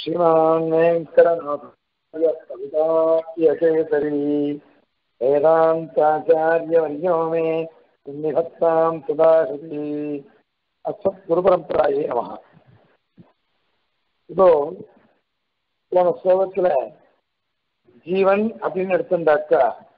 श्रीमान् वेङ्कटनाथाय कवितायकेसरी वेदान्ताचार्यवर्यो मे निभक्तां सुदाहृति அஸ்மத் குருபரம்பராயே நமக இப்போ போன ஸ்லோகத்துல ஜீவன் அப்படின்னு எடுத்துட்டாக்கா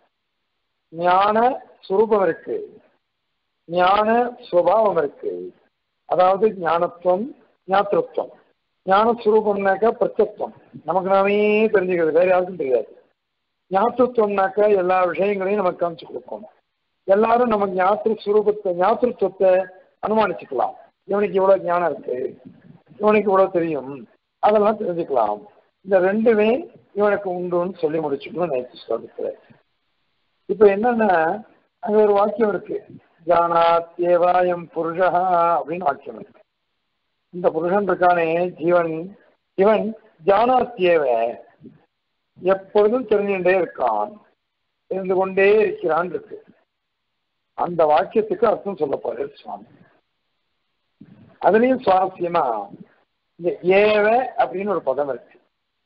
ஞான சுரூபம் இருக்கு ஞான சுவாவம் இருக்கு அதாவது ஞானத்துவம் ஞாத்திருத்தம் ஞான சுரூபம்னாக்கா பிரத்யத்துவம் நமக்கு நாமே தெரிஞ்சுக்கிறது வேற யாருக்கும் தெரியாது ஞாத்திருத்தம்னாக்கா எல்லா விஷயங்களையும் நமக்கு காமிச்சு கொடுக்கும் எல்லாரும் நமக்கு ஞாத்திரு சுரூபத்தை ஞாத்திருத்துவத்தை அனுமானிச்சுக்கலாம் இவனுக்கு இவ்வளவு ஞானம் இருக்கு இவனுக்கு இவ்வளவு தெரியும் அதெல்லாம் தெரிஞ்சுக்கலாம் இந்த ரெண்டுமே இவனுக்கு உண்டுன்னு சொல்லி முடிச்சுக்கணும் நேற்று சொல்லிட்டு இப்ப என்னன்னா அங்க ஒரு வாக்கியம் இருக்கு ஜானாத்யேவாயம் புருஷா அப்படின்னு வாக்கியம் இருக்கு இந்த புருஷன் இருக்கானே ஜீவன் இவன் ஜானாத்யேவ எப்பொழுதும் தெரிஞ்சுட்டே இருக்கான் இருந்து கொண்டே இருக்கிறான் இருக்கு அந்த வாக்கியத்துக்கு அர்த்தம் சொல்ல போறாரு சுவாமி அதுலயும் சுவாரஸ்யமா இந்த ஏவ அப்படின்னு ஒரு பதம் இருக்கு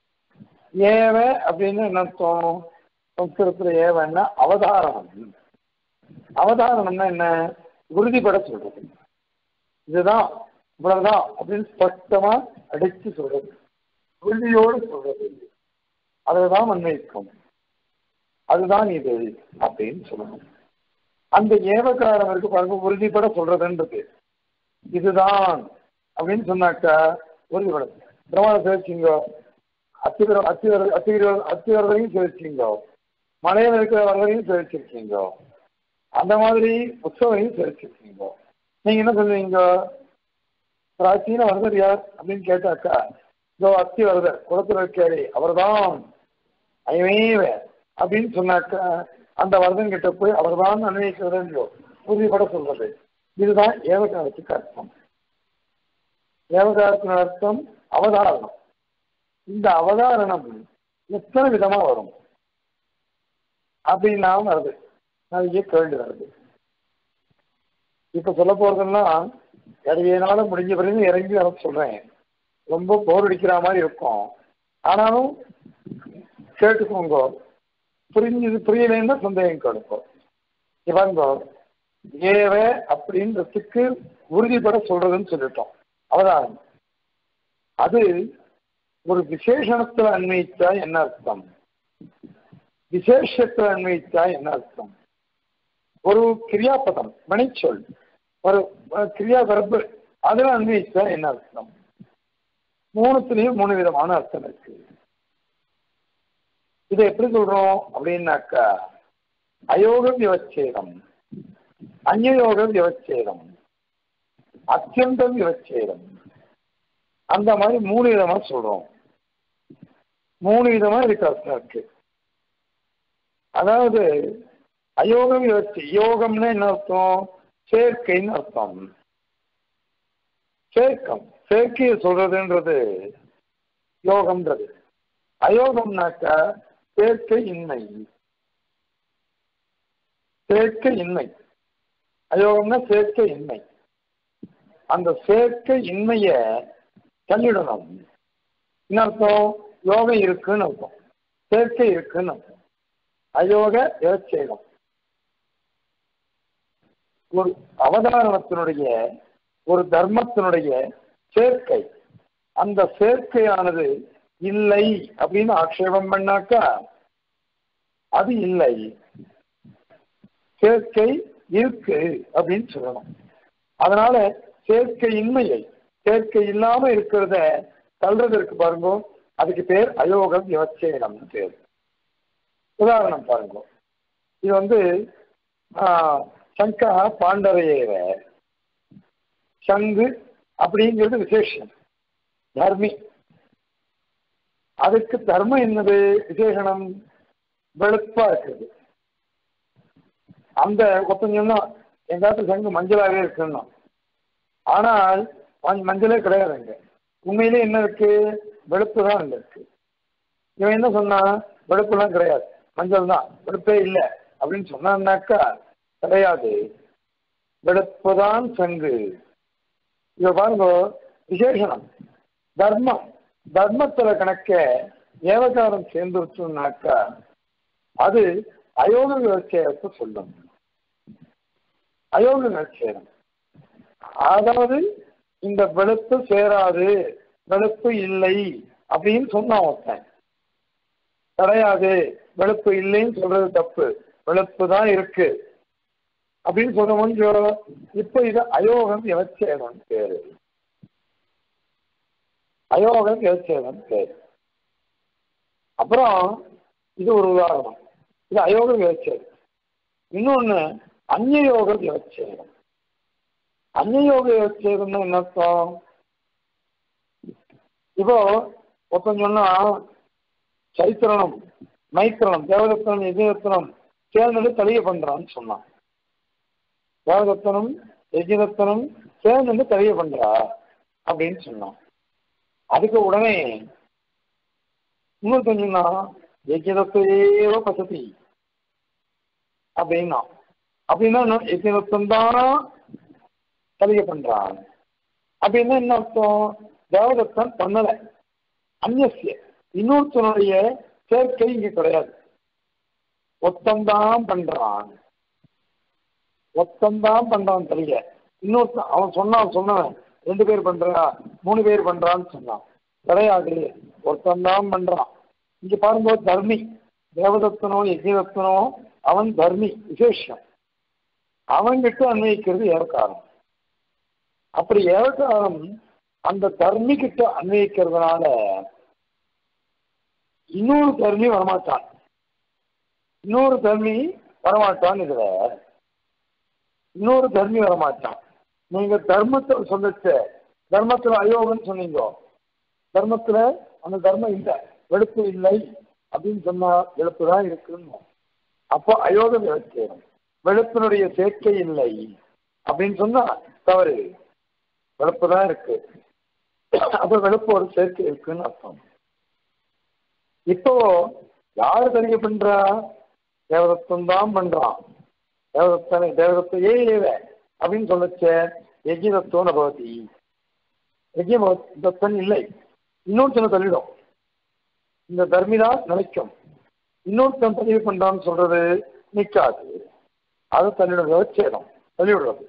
ஏவ அப்படின்னு என்ன அர்த்தம் சம்ஸ்கிருதத்துல ஏவன்னா அவதாரணம் அவதாரணம்னா என்ன உறுதிப்பட சொல்றது இதுதான் இவ்வளவுதான் அப்படின்னு ஸ்பஷ்டமா அடிச்சு சொல்றது உறுதியோடு சொல்றது அதுதான் அன்வைக்கும் அதுதான் இது அப்படின்னு சொல்லணும் அந்த ஏவகாரம் இருக்கு பாருங்க உறுதிப்பட சொல்றதுன்றது இதுதான் அப்படின்னு சொன்னாக்கா உறுதிப்படும் பிரமாண சேர்ச்சிங்கோ அத்திவர அத்திவர அத்திவர அத்திவரதையும் சேர்ச்சிங்கோ மலையில இருக்கிற வரதையும் சேர்ச்சிருக்கீங்கோ அந்த மாதிரி உற்சவையும் சேர்ச்சிருக்கீங்கோ நீங்க என்ன சொல்லுவீங்க பிராச்சீன வரதர் யார் அப்படின்னு கேட்டாக்கா இதோ அத்தி வரதர் குளத்துல இருக்காரு அவர்தான் ஐமேவ அப்படின்னு சொன்னாக்கா அந்த வரதன் கிட்ட போய் அவர்தான் அன்வயிக்கிறது உறுதிப்பட சொல்றது இதுதான் ஏவகாரத்துக்கு அர்த்தம் ஏவகாரத்தின் அர்த்தம் அவதாரணம் இந்த அவதாரணம் எத்தனை விதமா வரும் அப்படின்னா வருது நிறைய கேள்வி வருது இப்ப சொல்ல போறதெல்லாம் இடையினால முடிஞ்ச பிறகு இறங்கி வர சொல்றேன் ரொம்ப போர் அடிக்கிற மாதிரி இருக்கும் ஆனாலும் கேட்டுக்கோங்க புரிஞ்சது புரியலைன்னா சந்தேகம் கொடுக்கும் இவங்க ஏவ அப்படின்றதுக்கு உறுதிப்பட சொல்றதுன்னு சொல்லிட்டோம் அவதாரம் அது ஒரு விசேஷணத்துல அன்வைத்தா என்ன அர்த்தம் விசேஷத்துல அன்வைத்தா என்ன அர்த்தம் ஒரு கிரியாபதம் மணிச்சொல் ஒரு கிரியா வரப்பு அதுல அன்வைத்தா என்ன அர்த்தம் மூணுத்துலயும் மூணு விதமான அர்த்தம் இருக்கு இதை எப்படி சொல்றோம் அப்படின்னாக்கா அயோக விவச்சேதம் அந்யோக விவச்சேதம் அத்தியந்த விவச்சேதம் அந்த மாதிரி மூணு விதமா சொல்றோம் மூணு விதமா இதுக்கு அர்த்தம் இருக்கு அதாவது அயோக விவச்சி யோகம்னா என்ன அர்த்தம் சேர்க்கைன்னு அர்த்தம் சேர்க்கம் சேர்க்கையை சொல்றதுன்றது யோகம்ன்றது அயோகம்னாக்கா சேர்க்கை இன்மை சேர்க்கை இன்மை அயோகம்னா சேர்க்கை இன்மை அந்த சேர்க்கை இன்மைய தள்ளிடணும் என்ன அர்த்தம் யோகம் இருக்குன்னு அர்த்தம் சேர்க்கை இருக்குன்னு அர்த்தம் அயோக யோச்சேகம் ஒரு அவதாரணத்தினுடைய ஒரு தர்மத்தினுடைய சேர்க்கை அந்த சேர்க்கையானது இல்லை அப்படின்னு ஆக்ஷேபம் பண்ணாக்கா அது இல்லை சேர்க்கை இருக்கு அப்படின்னு சொல்லணும் அதனால சேர்க்கை இன்மையை சேர்க்கை இல்லாம இருக்கிறத தள்ளுறதற்கு பாருங்க அதுக்கு பேர் அயோகம் விவச்சேனம் பேர் உதாரணம் பாருங்க இது வந்து சங்கா பாண்டரையேவ சங்கு அப்படிங்கிறது விசேஷம் தர்மி அதுக்கு தர்மம் என்னது விசேஷனம் வெளுப்பா இருக்குது அந்த ஒத்தஞ்சம் தான் எங்காவது சங்கு மஞ்சளாகவே இருக்குன்னா ஆனால் மஞ்சளே கிடையாது அங்க உண்மையிலே என்ன இருக்கு வெளுப்பு தான் அங்க இருக்கு இவன் என்ன சொன்னா வெளுப்புலாம் கிடையாது மஞ்சள் தான் வெளுப்பே இல்லை அப்படின்னு சொன்னான்னாக்கா கிடையாது வெளுப்பு தான் சங்கு இவ பாருங்க விசேஷனம் தர்மம் தர்மத்துல கணக்க ஏவகாரம் சேர்ந்துருச்சுனாக்கா அது அயோக விவச்சேரத்தை சொல்லும் அயோக விவச்சேரம் அதாவது இந்த வெளுப்பு சேராது வெளுப்பு இல்லை அப்படின்னு சொன்னான் ஒருத்தன் கிடையாது வெளுப்பு இல்லைன்னு சொல்றது தப்பு வெளுப்பு தான் இருக்கு அப்படின்னு சொல்ல முடியும் இப்ப இது அயோகம் விவச்சேதம் பேரு அயோகம் விவச்சேதம் பேரு அப்புறம் இது ஒரு உதாரணம் இது அயோக விவச்சேதம் இன்னொன்னு அந்நியோக விவச்சேதம் அந்நியோக விவச்சேதம்னு என்ன அர்த்தம் இப்போ ஒருத்தன் சொன்னா சைத்திரனம் மைத்திரனம் தேவதத்தனம் எஜிரத்தனம் சேர்ந்து தலிய பண்றான்னு சொன்னான் தேவதத்தனம் எஜிரத்தனம் சேர்ந்து தலிய பண்றா அப்படின்னு சொன்னான் அதுக்கு உடனே இன்னொருத்தன் சொன்னா எஜிரத்தையோ பசதி அப்படின்னா அப்படின்னா எஜிரத்தம் தான் தலிய பண்றான் அப்படின்னா என்ன அர்த்தம் தேவதத்தன் பண்ணல அந்நிய இன்னொருத்தனுடைய சேர்க்கை இங்க கிடையாது ஒத்தந்தான் பண்றான் ஒத்தந்தான் பண்றான் தெரிய இன்னொருத்தன் அவன் சொன்னான் சொன்னவன் ரெண்டு பேர் பண்றா மூணு பேர் பண்றான்னு சொன்னான் கிடையாது ஒருத்தந்தான் பண்றான் இங்க பாருங்க தர்மி தேவதத்தனோ யஜ்யதத்தனோ அவன் தர்மி விசேஷம் அவன்கிட்ட அன்வயிக்கிறது ஏவக்காரம் அப்படி ஏவக்காரம் அந்த தர்மி கிட்ட அன்வயிக்கிறதுனால இன்னொரு தர்மி வரமாட்டான் இன்னொரு தர்மி வரமாட்டான் இதுல இன்னொரு தர்மி வரமாட்டான் நீங்க தர்மத்தை சொல்லச்ச தர்மத்துல அயோகம்னு சொன்னீங்க தர்மத்துல அந்த தர்மம் இல்லை வெளுப்பு இல்லை அப்படின்னு சொன்னா வெளுப்பு தான் இருக்குன்னு அப்போ அயோக விவச்சேரம் வெளுப்பினுடைய சேர்க்கை இல்லை அப்படின்னு சொன்னா தவறு வெளுப்பு தான் இருக்கு அப்ப வெளுப்பு ஒரு சேர்க்கை இருக்குன்னு அர்த்தம் இப்போ யாரு தெரிய பண்றா தேவதத்தம் தான் பண்றான் தேவதத்தனை தேவதத்தையே ஏவ அப்படின்னு சொல்லச்ச யஜ்யதத்தோ நபவதி யஜ்யதத்தன் இல்லை இன்னொருத்தனை தள்ளிடும் இந்த தர்மிதா நினைக்கும் இன்னொருத்தன் பதிவு பண்றான்னு சொல்றது நிற்காது அது தன்னிடம் விவச்சேதம் தள்ளிவிடுறது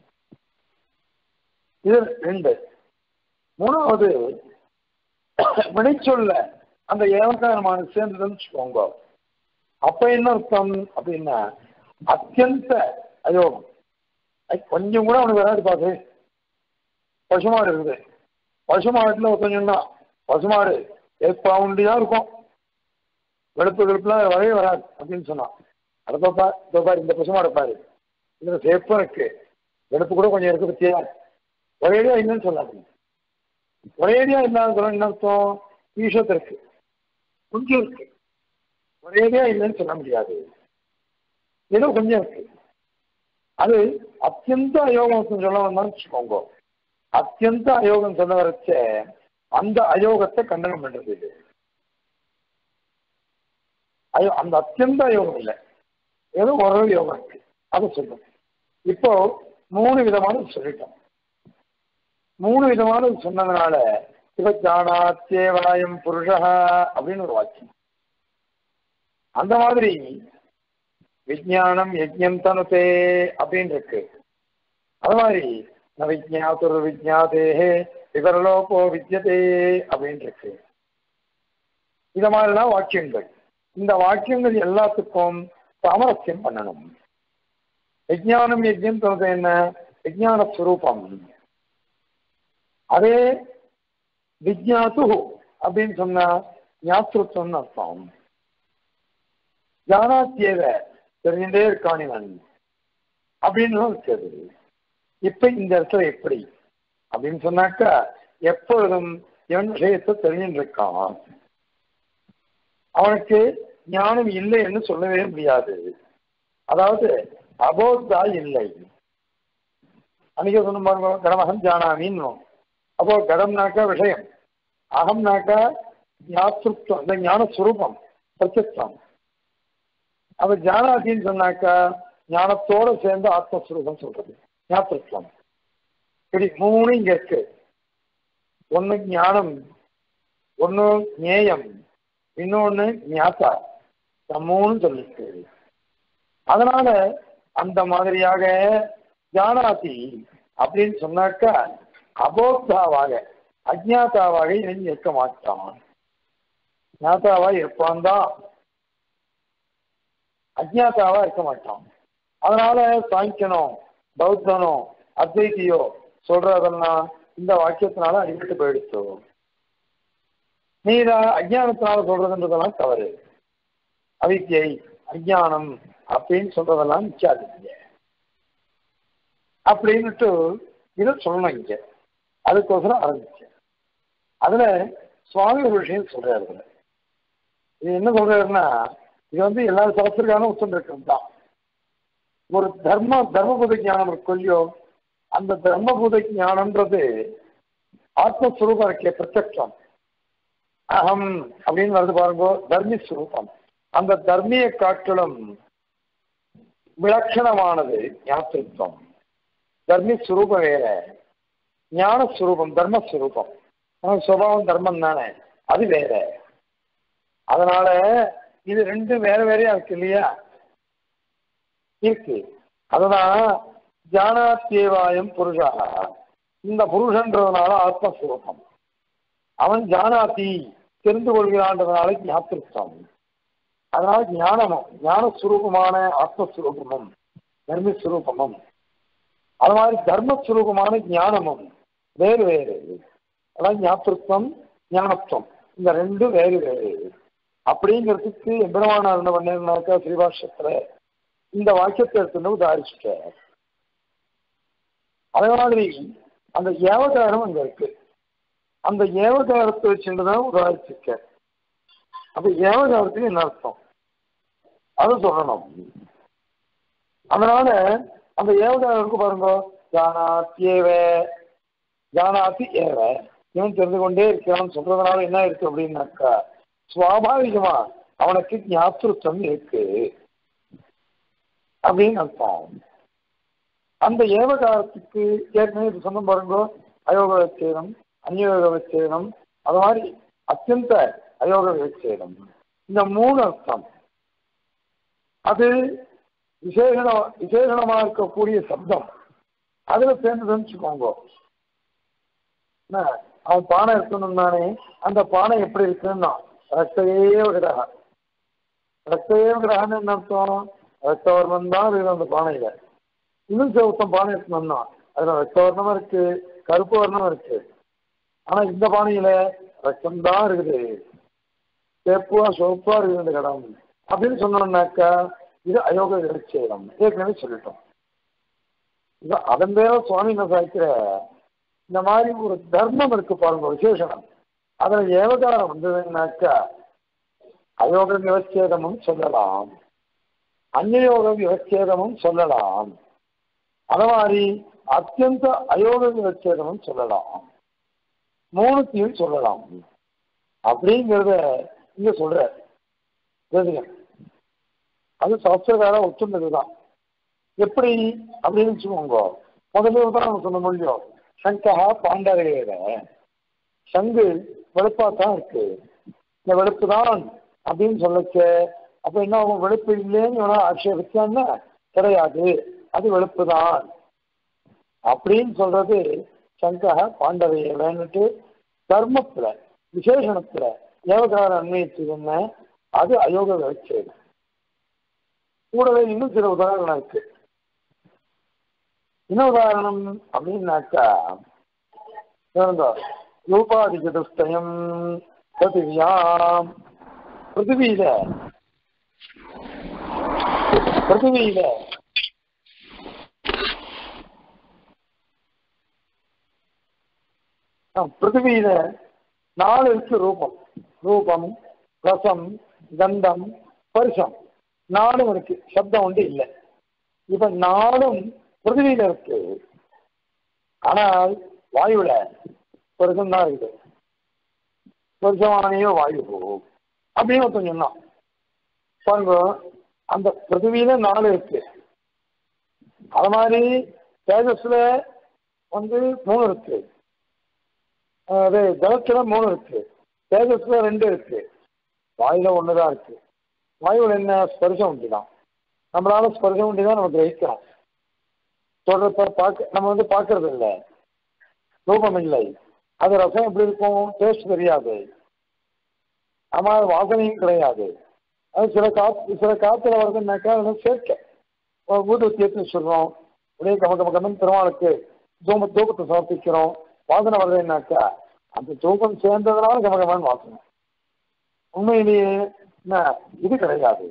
இது ரெண்டு மூணாவது வினைச்சொல்ல அந்த ஏவகாரமான சேர்ந்ததுன்னு வச்சுக்கோங்க அப்ப என்ன அர்த்தம் அப்படின்னா அத்தியந்த அயோகம் கொஞ்சம் கூட அவனுக்கு வராது பாரு பசுமாடு இருக்குது பசுமாடுல ஒருத்தன் சொன்னா பசுமாடு ஏற்பாவுண்டியா இருக்கும் வெளுப்பு வெளுப்புலாம் வரவே வராது அப்படின்னு சொன்னான் அடுத்தப்பா இதோ பாரு இந்த பசுமாடு பாரு இதுல சேப்பும் இருக்கு வெளுப்பு கூட கொஞ்சம் இருக்கு பத்தியா ஒரேடியா இல்லைன்னு சொல்லாதீங்க ஒரேடியா இல்லாத சொல்ல என்ன அர்த்தம் ஈஷத்து இருக்கு கொஞ்சம் இருக்கு ஒரேடியா இல்லைன்னு சொல்ல முடியாது ஏதோ கொஞ்சம் இருக்கு அது அத்தியந்த அயோகம் சொல்ல வந்தான்னு வச்சுக்கோங்க அத்தியந்த அயோகம் சொல்ல வரைச்ச அந்த அயோகத்தை கண்டனம் பண்றது இது அயோ அந்த அத்தியந்த அயோகம் இல்லை ஏதோ ஒரு யோகம் இருக்கு அதை சொல்லும் இப்போ மூணு விதமானது சொல்லிட்டோம் மூணு விதமானது சொன்னதுனால சிவஜானாத்தேவாயம் புருஷா அப்படின்னு ஒரு வாக்கியம் அந்த மாதிரி விஜயானம் யஜ்யம் தனுதே அப்படின்னு இருக்கு அது மாதிரி ந விஜயாத்துர் விஜயாதேஹே விவரலோகோ வித்யதே அப்படின்னு இருக்கு இத மாதிரிலாம் வாக்கியங்கள் இந்த வாக்கியங்கள் எல்லாத்துக்கும் சாமரஸ்யம் பண்ணணும் விஜயானம் யஜ்யம் தனுதே என்ன விஜயான ஸ்வரூபம் அதே விஜயாத்து அப்படின்னு சொன்னா ஞாபகத்துவம்னு அர்த்தம் ஜானாத்தியவ தெரிஞ்சுட்டே இருக்கான் இவன் அப்படின்னு இருக்குது இப்ப இந்த இடத்துல எப்படி அப்படின்னு சொன்னாக்கா எப்பொழுதும் இவன் விஷயத்தை தெரிஞ்சுட்டு இருக்கான் அவனுக்கு ஞானம் இல்லைன்னு சொல்லவே முடியாது அதாவது அபோத்தா இல்லை அன்னைக்கு சொன்ன பாருங்க கடமகம் ஜானாமின்னு அப்போ கடம்னாக்கா விஷயம் அகம்னாக்கா ஞாபகம் அந்த ஞான சுரூபம் பிரத்யக்ஷம் அப்ப ஜானாதின்னு சொன்னாக்கா ஞானத்தோட சேர்ந்து ஆத்மஸ்வரூபம் சொல்றது ஞாபகம் இப்படி மூணு இங்க இருக்கு ஒண்ணு ஞானம் ஒண்ணு ஞேயம் இன்னொன்னு ஞாத்தா இந்த மூணு சொல்லிருக்கு அதனால அந்த மாதிரியாக ஜானாதி அப்படின்னு சொன்னாக்கா அபோக்தாவாக அஜ்ஞாதாவாக இவன் இருக்க மாட்டான் ஞாதாவா இருப்பான் தான் அஜ்ஞாதாவா இருக்க மாட்டான் அதனால சாங்கியனோ பௌத்தனோ அத்வைத்தியோ சொல்றதெல்லாம் இந்த வாக்கியத்தினால அடிபட்டு போயிடுச்சு நீ இதை அஜ்ஞானத்தினால சொல்றதுன்றதெல்லாம் தவறு அவித்யை அஜ்ஞானம் அப்படின்னு சொல்றதெல்லாம் நிச்சாதிங்க அப்படின்னுட்டு இதை சொல்லணும் இங்க அதுக்கோசரம் ஆரம்பிச்சேன் அதுல சுவாமி ஒரு விஷயம் சொல்றாரு இதுல. இது என்ன சொல்றாருன்னா இது வந்து எல்லா சாஸ்திரக்கான உத்தம் இருக்கிறது தான் ஒரு தர்ம தர்மபூத ஞானம் இருக்கு இல்லையோ அந்த தர்மபூத ஞானம்ன்றது ஆத்மஸ்வரூபம் இருக்கே பிரத்யக்ஷம் அகம் அப்படின்னு வருது பாருங்க தர்மி ஸ்வரூபம் அந்த தர்மிய காட்டிலும் விலட்சணமானது ஞாபகம் தர்மி ஸ்வரூபம் வேற ஞானஸ்வரூபம் தர்மஸ்வரூபம் ஆனா சுபாவம் தர்மம் தானே அது வேற அதனால இது ரெண்டும் வேற வேறையா இருக்கு இல்லையா இருக்கு அதுதான் ஜானாத்தியவாயம் புருஷா இந்த புருஷன்றதுனால ஆத்மஸ்வரூபம் அவன் ஜானாதி தெரிந்து கொள்கிறான்றதுனால ஞாபகம் அதனால ஞானமும் ஞானஸ்வரூபமான ஆத்மஸ்வரூபமும் தர்மஸ்வரூபமும் அது மாதிரி தர்மஸ்வரூபமான ஞானமும் வேறு வேறு அதான் ஞாபகம் ஞானத்துவம் இந்த ரெண்டும் வேறு வேறு அப்படிங்கிறதுக்கு எம்பெருமானார் என்ன பண்ணிருந்தாக்கா ஸ்ரீபாஷத்துல இந்த வாக்கியத்தை எடுத்துன்னு உதாரிச்சுட்டார் அதே மாதிரி அந்த ஏவகாரம் அங்க இருக்கு அந்த ஏவகாரத்தை வச்சுட்டு தான் உதாரிச்சிருக்க அப்ப ஏவகாரத்துக்கு என்ன அர்த்தம் அது சொல்லணும் அதனால அந்த ஏவகாரருக்கு பாருங்க ஜானாத்தியேவ ஜானாத்தி ஏவ இவன் தெரிந்து கொண்டே இருக்கிறான் சொல்றதுனால என்ன இருக்கு அப்படின்னாக்கா சுவாபாவிகமா அவனுக்கு ஞாபகம் இருக்கு அப்படின்னு அர்த்தம் அந்த ஏவகாரத்துக்கு ஏற்கனவே இது சொன்ன பாருங்க அயோக விச்சேதம் அந்யோக விச்சேதம் அது மாதிரி அத்தியந்த அயோக விச்சேதம் இந்த மூணு அர்த்தம் அது விசேஷண விசேஷணமா இருக்கக்கூடிய சப்தம் அதுல சேர்ந்துதுன்னு வச்சுக்கோங்க என்ன, அவன் பானை இருக்கணும் தானே அந்த பானை எப்படி இருக்குன்னா ரத்தவே கிரக ரத்தவே கிரகன்னு என்ன அர்த்தம் ரத்தவர்ணம் தான் இருக்குது அந்த பானையில இன்னும் செவத்தம் பானை இருக்கணும்னா அதுல ரத்தவர்ணமும் இருக்கு கருப்பு வர்ணம் இருக்கு ஆனா இந்த பானையில ரத்தம் தான் இருக்குது சேப்புவா சிவப்பா இருக்குது இந்த கடம் அப்படின்னு சொன்னோம்னாக்கா இது அயோக விருட்சேதம் ஏற்கனவே சொல்லிட்டோம் இது அதன் பேர சுவாமி என்ன சாய்க்கிற இந்த மாதிரி ஒரு தர்மம் இருக்கு பாருங்க விசேஷனம் அதுல ஏவகாரம் வந்ததுன்னாக்கா அயோக விவச்சேதமும் சொல்லலாம் அந்நியோக விவச்சேதமும் சொல்லலாம் அது மாதிரி அத்தியந்த அயோக விவச்சேதமும் சொல்லலாம் மூணுத்தையும் சொல்லலாம் அப்படிங்கிறத இங்க சொல்ற தெரியுங்க அது சாஸ்திரக்கார ஒத்துந்ததுதான் எப்படி அப்படின்னு வச்சுக்கோங்க முதல்ல உதாரணம் சொன்ன முடியும் சங்கா பாண்டரையர சங்கு வெளுப்பா தான் இருக்கு இந்த வெளுப்பு தான் அப்படின்னு சொல்லச்ச அப்ப என்ன ஆகும் வெளுப்பு இல்லைன்னு இவனா ஆட்சேபிச்சான்னா கிடையாது அது வெளுப்பு தான் அப்படின்னு சொல்றது சங்கா பாண்டவையன்னுட்டு தர்மத்துல விசேஷணத்துல ஏவகார அன்வயிச்சதுன்னா அது அயோக விவச்சேதம் கூடவே இன்னும் சில உதாரணம் இருக்கு என்ன உதாரணம் அப்படின்னாக்கா ரூபாதி சதுஷ்டயம் பிருத்திவியாம் பிருத்திவியில பிருத்திவியில பிருத்திவியில நாலு இருக்கு ரூபம் ரூபம் ரசம் கந்தம் பரிசம் நாலும் இருக்கு சப்தம் ஒன்று இல்லை இப்ப நாலும் பிருத்திவியில இருக்கு ஆனால் வாயுல பரிசம் தான் இருக்குது பரிசமானையோ வாயு அப்படின்னு ஒருத்தன் சொன்னான் பாருங்க அந்த பிருத்திவியில நாலு இருக்கு அது மாதிரி தேஜஸ்ல வந்து மூணு இருக்கு அது ஜலத்துல மூணு இருக்கு தேஜஸ்ல ரெண்டு இருக்கு வாயுல ஒண்ணுதான் இருக்கு வாயுவில் என்ன ஸ்பர்சம் உண்டு தான் நம்மளால ஸ்பர்சம் உண்டு தான் நம்ம கிரகிக்கிறோம் தொடர்ப பார்க்க நம்ம வந்து பார்க்கறது இல்லை ரூபம் இல்லை அது ரசம் எப்படி இருக்கும் டேஸ்ட் தெரியாது ஆமா வாசனையும் கிடையாது அது சில காத்து சில காத்துல வருதுன்னாக்கா அதை சேர்க்க ஒரு ஊதுவத்தி ஏற்றி சொல்றோம் அப்படியே கம கம கமன் பெருமாளுக்கு தூம தூக்கத்தை சமர்ப்பிக்கிறோம் வாசனை வருதுன்னாக்கா அந்த தூக்கம் சேர்ந்ததுனால கம கமன் வாசனை உண்மையிலேயே என்ன இது கிடையாது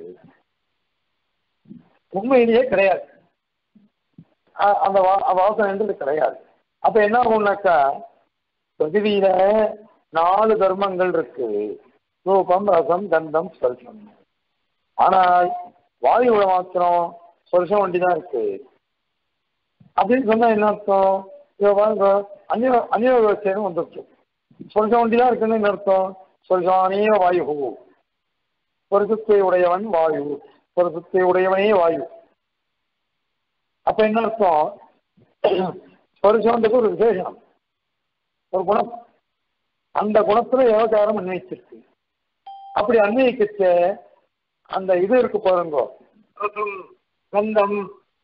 உண்மையிலேயே கிடையாது அ- அந்த வா- வாசனைன்றது கிடையாது அப்ப என்ன ஆகும்னாக்கா பிரதிவியில நாலு தர்மங்கள் இருக்கு ரூபம் ரசம் கந்தம் ஸ்பர்சம் ஆனால் வாயுவுல மாத்திரம் ஸ்பர்சம் வண்டி தான் இருக்கு அப்படின்னு சொன்னா என்ன அர்த்தம் இவ பாருங்க அந்நிய அந்நிய விவசாயம் வந்துருச்சு ஸ்பர்சம் வண்டி தான் இருக்குன்னு என்ன அர்த்தம் ஸ்பர்சானே வாயு ஒரு சுத்தை உடையவன் வாயு ஒரு சுத்தை உடையவனே வாயு அப்ப என்ன அர்த்தம் ஸ்பர்சம்ன்றது ஒரு விசேஷம் ஒரு குணம் அந்த குணத்துல விவகாரம் அன்வயிச்சிருக்கு அப்படி அன்வயிக்கிச்ச அந்த இது இருக்கு பாருங்க ரசம் கந்தம்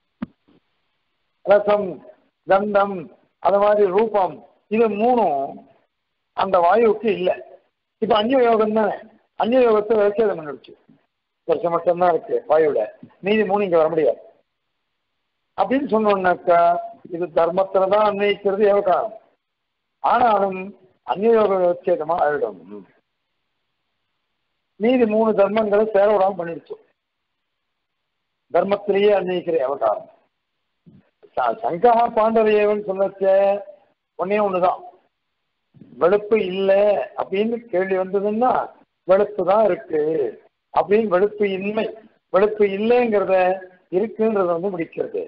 ரசம் கந்தம் அது மாதிரி ரூபம் இது மூணும் அந்த வாயுவுக்கு இல்லை இப்ப அந்நிய யோகம் தானே அந்நிய யோகத்தை விவசாயம் பண்ணிடுச்சு வருஷம் மட்டும்தான் இருக்கு வாயுல மீதி மூணு இங்க வர முடியாது அப்படின்னு சொன்னோம்னாக்கா இது தர்மத்துல தான் அன்வயிக்கிறது யோகாரம் ஆனாலும் அந்நியோக விவச்சேதமா ஆயிடும் மீதி மூணு தர்மங்களை சேர விடாம பண்ணிடுச்சு தர்மத்திலேயே அன்வயிக்கிற அவதாரம் ச- சங்கா பாண்டவரியவன் சொல்லச்ச ஒன்னே ஒண்ணுதான் வெளுப்பு இல்லை அப்படின்னு கேள்வி வந்ததுன்னா வெளுப்பு தான் இருக்கு அப்படின்னு வெளுப்பு இன்மை வெளுப்பு இல்லைங்கிறத இருக்குன்றத வந்து முடிக்கிறது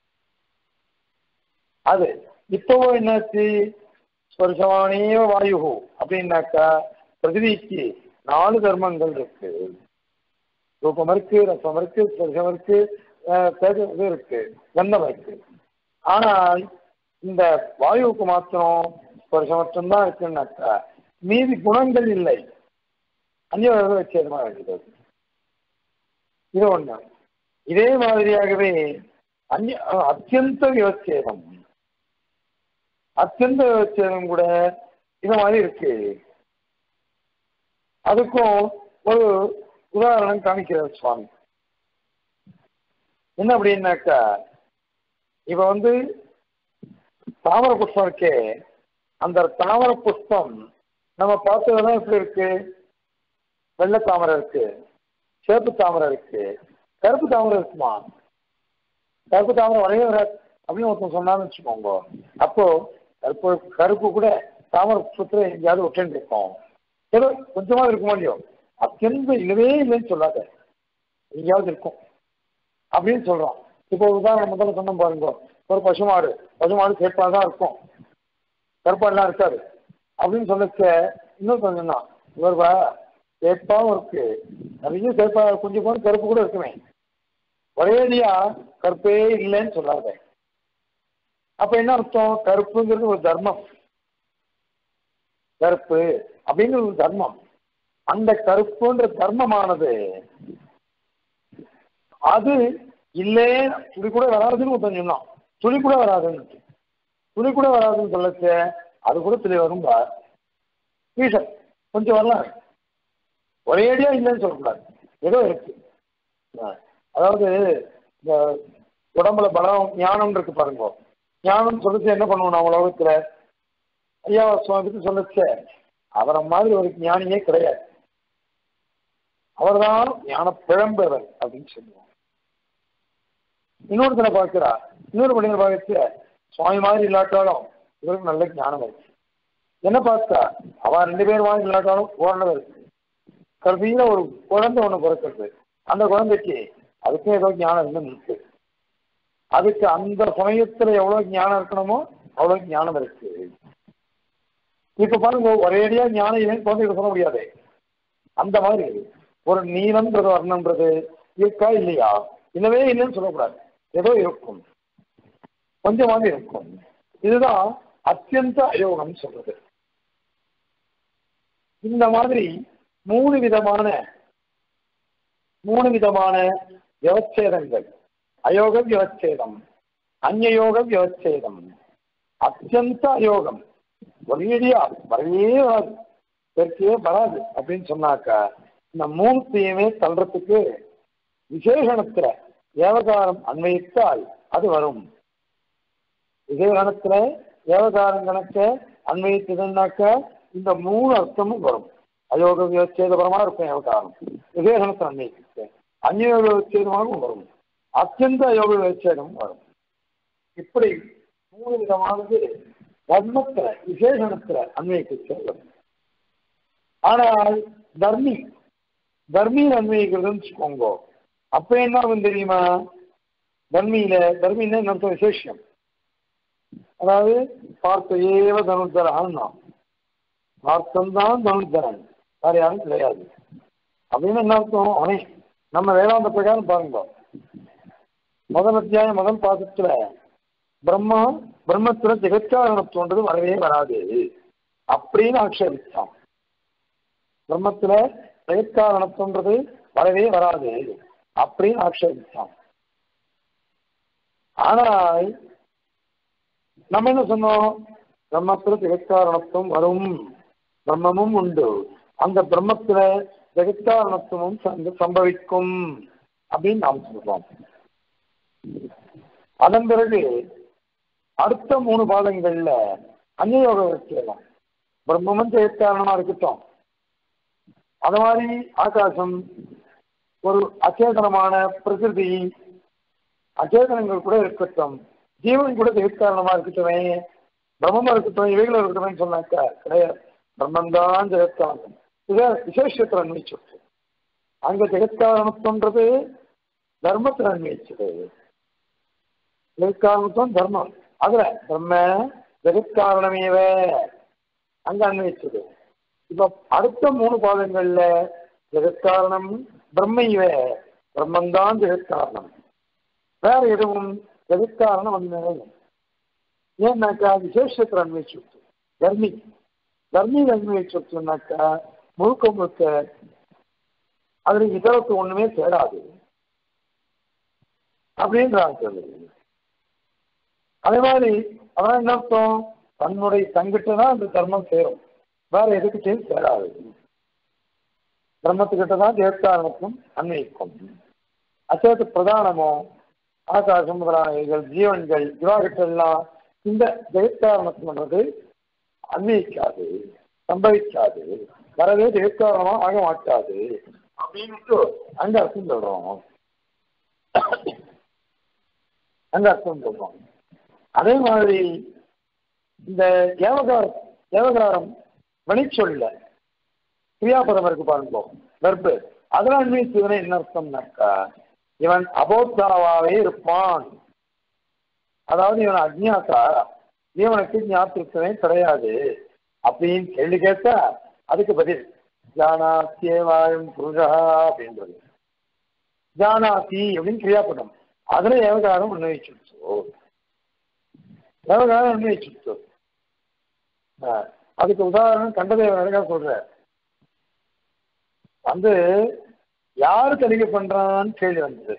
அது இப்பவோ என்னாச்சு ஸ்பர்சமானேவ வாயு அப்படின்னாக்கா பிரதிவிக்கு நாலு தர்மங்கள் இருக்கு ரூபம் இருக்கு ரசம் இருக்கு ஸ்பர்சம் இருக்கு அஹ், தேஜ- இது இருக்கு கந்தம் இருக்கு ஆனால் இந்த வாயுவுக்கு மாத்திரம் ஸ்பர்சம் மட்டும்தான் இருக்குன்னாக்கா மீதி குணங்கள் இல்லை அந்நிய வச்சேதமா இருக்கிறது இது ஒண்ணு இதே மாதிரியாகவே அந்நிய அத்தியந்த விவச்சேதம் அத்தியந்த விவச்சேதம் கூட இது மாதிரி இருக்கு அதுக்கும் ஒரு உதாரணம் காமிக்கிறார் சுவாமி என்ன அப்படின்னாக்கா இப்ப வந்து தாமர புஷ்பம் இருக்கே அந்த தாமர புஷ்பம் நம்ம பார்த்ததுதான் எப்படி இருக்கு வெள்ளை தாமரை இருக்கு சிவப்பு தாமரை இருக்கு கருப்பு தாமரை இருக்குமா கருப்பு தாமரை வரவே வராது அப்படின்னு ஒருத்தன் சொன்னான்னு வச்சுக்கோங்க அப்போ கருப்பு கருப்பு கூட தாமரை புஷ்பத்துல எங்கேயாவது ஒற்றன் இருக்கும் ஏதோ கொஞ்சமா இருக்குமோ இல்லையோ அத்தியந்த இல்லவே இல்லைன்னு சொல்லாத எங்கேயாவது இருக்கும் அப்படின்னு சொல்றோம் இப்போ ஒரு உதாரணம் முதல்ல சொன்னோம் பாருங்க ஒரு பசுமாடு பசுமாடு சேப்பா தான் இருக்கும் கருப்பாடுலாம் இருக்காது அப்படின்னு சொல்லச்ச இன்னும் கொஞ்சம் தான் இவர்வா சேப்பாவும் இருக்கு நிறைய சேப்பா கொஞ்சம் கூட கருப்பு கூட இருக்குமே ஒரேடியா கருப்பே இல்லைன்னு சொல்லாத அப்ப என்ன அர்த்தம் கருப்புங்கிறது ஒரு தர்மம் கருப்பு அப்படிங்கிறது ஒரு தர்மம் அந்த கருப்புன்ற தர்மமானது அது இல்லே துளி கூட வராதுன்னு ஒருத்தன் சொன்னான் துளி கூட வராதுன்னு துளி கூட வராதுன்னு சொல்லச்ச அது கூட துளி வரும்பா ஈசன் கொஞ்சம் வரலாம் ஒரேடியா இல்லைன்னு சொல்லக்கூடாது ஏதோ இருக்கு ஆ. அதாவது இந்த உடம்புல பலம் ஞானம் இருக்கு பாருங்க ஞானம் சொல்லிச்சு என்ன பண்ணுவோம் நம்ம உலகத்துல ஐயா சுவாமிக்கு சொல்லச்ச அவரை மாதிரி ஒரு ஞானியே கிடையாது அவர்தான் ஞான பிழம்பவர் அப்படின்னு சொல்லுவோம் இன்னொருத்தனை பார்க்கிறா இன்னொரு மனிதனை பார்க்க சுவாமி மாதிரி இல்லாட்டாலும் இவருக்கு நல்ல ஞானம் இருக்கு என்ன பார்த்தா அவன் ரெண்டு பேர் மாதிரி இல்லாட்டாலும் ஓரணம் இருக்கு கல்வியில ஒரு குழந்தை ஒண்ணு பிறக்கிறது அந்த குழந்தைக்கு அதுக்கும் ஏதோ ஞானம் இன்னும் இருக்கு அதுக்கு அந்த சமயத்துல எவ்வளவு ஞானம் இருக்கணுமோ அவ்வளவு ஞானம் இருக்கு இப்ப பாருங்க ஒரேடியா ஞானம் இல்லைன்னு குழந்தைகிட்ட சொல்ல முடியாது அந்த மாதிரி ஒரு நீளம்ன்றது வர்ணம்ன்றது இருக்கா இல்லையா இல்லவே இல்லைன்னு சொல்லக்கூடாது ஏதோ இருக்கும் கொஞ்சமாவது இருக்கும் இதுதான் அத்தியந்த அயோகம் சொல்றது இந்த மாதிரி மூணு விதமான மூணு விதமான வியவச்சேதங்கள் அயோக வியவச்சேதம் அந்நயோக வியவச்சேதம் அத்தியந்த அயோகம் ஒரேடியா வரவே வராது தெற்கே வராது அப்படின்னு சொன்னாக்கா இந்த மூணுத்தையுமே தள்ளுறதுக்கு விசேஷணத்துல ஏவகாரம் அன்வயித்தால் அது வரும் விசேஷணத்துல ஏவகாரம் கணக்க அன்வயித்ததுன்னாக்க இந்த மூணு அர்த்தமும் வரும் அயோக வியச்சேதபரமா இருக்கும் ஏவகாரம் விசேஷணத்தை அன்வயித்து அந்யோக வியச்சேதமாகவும் வரும் அத்தியந்த அயோக வியச்சேதமும் வரும் இப்படி மூணு விதமானது தர்மத்துல விசேஷணத்துல அன்வயித்து செல்லும் ஆனால் தர்மி தர்மியில் அன்வயிக்கிறதுன்னு வச்சுக்கோங்க அப்ப என்ன ஆகும் தெரியுமா தர்மியில தர்மியில என்ன விசேஷம் அதாவது பார்த்த ஏவ தனுர்தரான் பார்த்தந்தான் தனுர்தரன் வேற யாரும் கிடையாது அப்படின்னு என்ன அர்த்தம் அவனே நம்ம வேதாந்த பிரகாரம் பாருங்க முதல் அத்தியாயம் முதல் பாதத்துல பிரம்மா பிரம்மத்துல ஜெகத்காரணத்துவன்றது வரவே வராது அப்படின்னு ஆட்சேபிச்சான் பிரம்மத்துல ஜெகத்காரணத்துவன்றது வரவே வராது அப்படின்னு ஆட்சேபிச்சான் ஆனால் நம்ம என்ன சொன்னோம் பிரம்மத்துல ஜெகத்காரணத்துவம் வரும் பிரம்மமும் உண்டு அந்த பிரம்மத்துல ஜெகத்காரணத்துவம் சங்க- சம்பவிக்கும் அப்படின்னு நாம் சொல்றோம் அதன் பிறகு அடுத்த மூணு பாதங்கள்ல அந்நியோக வச்சுக்கலாம் பிரம்மமும் ஜெயத்காரணமா இருக்கட்டும் அது மாதிரி ஆகாசம் ஒரு அச்சேதனமான பிரகிருதி அச்சேதனங்கள் கூட இருக்கட்டும் ஜீவன் கூட ஜெகத்காரணமா இருக்கட்டுமே பிரம்மமா இருக்கட்டும் இவைகளும் இருக்கட்டுமே சொன்னாக்கா கிடையாது பிரம்மந்தான் ஜெகத்காரணம் இதை விசேஷத்தில் அன்வயிச்சு அங்க ஜெகத்காரணத்துவன்றது தர்மத்தில் அன்வயிச்சது ஜெகத்காரணத்துவம் தர்மம் அதுல பிரம்ம ஜெகத்காரணமேவ அங்க அன்வயிச்சது இப்ப அடுத்த மூணு பாதங்கள்ல ஜெகத்காரணம் பிரம்மைவ பிரம்மந்தான் ஜெகத்காரணம் வேற எதுவும் ஜெகத்காரணம் வந்து ஏன்னாக்கா விசேஷத்தில் அன்வயிச்சு தர்மி தர்மியில் அன்வயிச்சுனாக்கா முழுக்க முழுக்க அதுல இதரத்து ஒண்ணுமே சேராது அப்படின்றாங்க அதே மாதிரி அதான் என்ன அர்த்தம் தன்னுடைய தங்கிட்ட தான் அந்த தர்மம் சேரும் வேற எதுக்கிட்டையும் சேராது பிரம்மத்துக்கிட்ட தான் தேவத்தாரணத்தும் அன்வயிக்கும் அச்சேத்து பிரதானமோ ஆகாசம் முதலானவைகள் ஜீவன்கள் இவாகிட்ட எல்லாம் இந்த ஜெயத்தாரணத்துன்றது அன்வயிக்காது சம்பவிக்காது வரவே ஜெயத்தாரணமா ஆக மாட்டாது அப்படின்ட்டு அங்க அர்த்தம் சொல்றோம் அங்க அர்த்தம் சொல்றோம் அதே மாதிரி இந்த ஏவகாரம் ஏவகாரம் வணிச்சொல்ல கிரியாபதம் இருக்கு பாருங்க வெர்பு அதெல்லாம் அன்வயிச்சதுன்னா என்ன அர்த்தம்னாக்கா இவன் அபோத்தாவாவே இருப்பான் அதாவது இவன் அஜ்ஞாசா இவனுக்கு ஞாபகத்துவமே கிடையாது அப்படின்னு கேள்வி கேட்டா அதுக்கு பதில் ஜானாத்தியேவாயும் புருஷா அப்படின்றது ஜானாதி அப்படின்னு கிரியாபதம் அதுல ஏவகாரம் அன்வயிச்சுடுச்சு ஏவகாரம் அன்வயிச்சுடுச்சு அதுக்கு உதாரணம் கண்டதேவன் அழகா சொல்ற வந்து யாரு தெளிவு பண்றான்னு கேள்வி வந்தது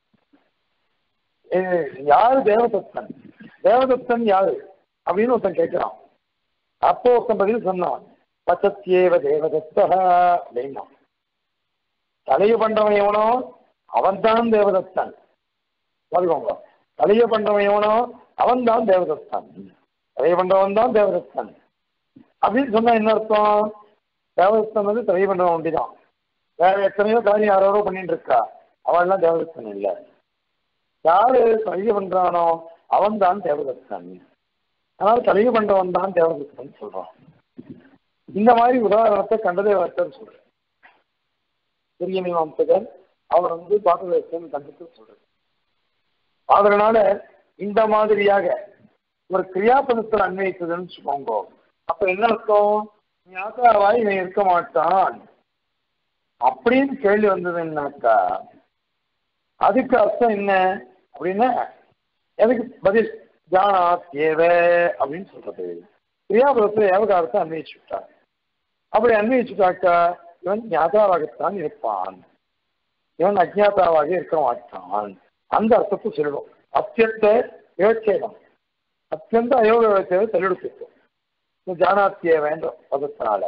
ஏ- யாரு தேவதத்தன் தேவதத்தன் யாரு அப்படின்னு ஒருத்தன் கேட்கிறான் அப்போ ஒருத்தன் பதில் சொன்னான் பச்சத்தியேவ தேவதத்தா அப்படின்னா தலைய பண்றவன் எவனோ அவன்தான் தேவதத்தன் பாருங்க தலைய பண்றவன் எவனோ அவன்தான் தேவதத்தன் தலைய பண்றவன் தான் தேவதத்தன் அப்படின்னு சொன்னா என்ன அர்த்தம் தேவதத்தன் வந்து தலைய பண்றவன் ஒண்டிதான் வேற எத்தனையோ காரியம் யாரோ பண்ணிட்டு இருக்கா அவன்லாம் தேவதத்தன் இல்லை யாரு தலைய பண்றானோ அவன் தான் தேவதத்தன் அதனால தலைய பண்றவன் தான் தேவதத்தன் சொல்றான் இந்த மாதிரி உதாரணத்தை கண்டதேவத்தன் சொல்றேன் பெரிய மீமாம்சகர் அவர் வந்து பாரதேசன் கண்டித்து சொல்றாரு அதனால இந்த மாதிரியாக ஒரு கிரியாபதத்தில் அன்வயித்ததுன்னு வச்சுக்கோங்க அப்ப என்ன அர்த்தம் நீ ஆக்காரவாய் இவன் இருக்க மாட்டான் அப்படின்னு கேள்வி வந்ததுன்னாக்கா அதுக்கு அர்த்தம் என்ன அப்படின்னா எதுக்கு பதில் ஜானா தேவ அப்படின்னு சொல்றது கிரியாபதத்தில் ஏவகாரத்தை அன்வயிச்சு விட்டார் அப்படி அன்வயிச்சுட்டாக்கா இவன் ஞாதாவாகத்தான் இருப்பான் இவன் அஜ்ஞாதாவாக இருக்க மாட்டான் அந்த அர்த்தத்தை சொல்லிடும் அத்தியந்த விவச்சேதம் அத்தியந்த அயோக விவச்சேதம் தள்ளிடுத்து இந்த ஜானாத்திய வேண்டும் பதத்தினால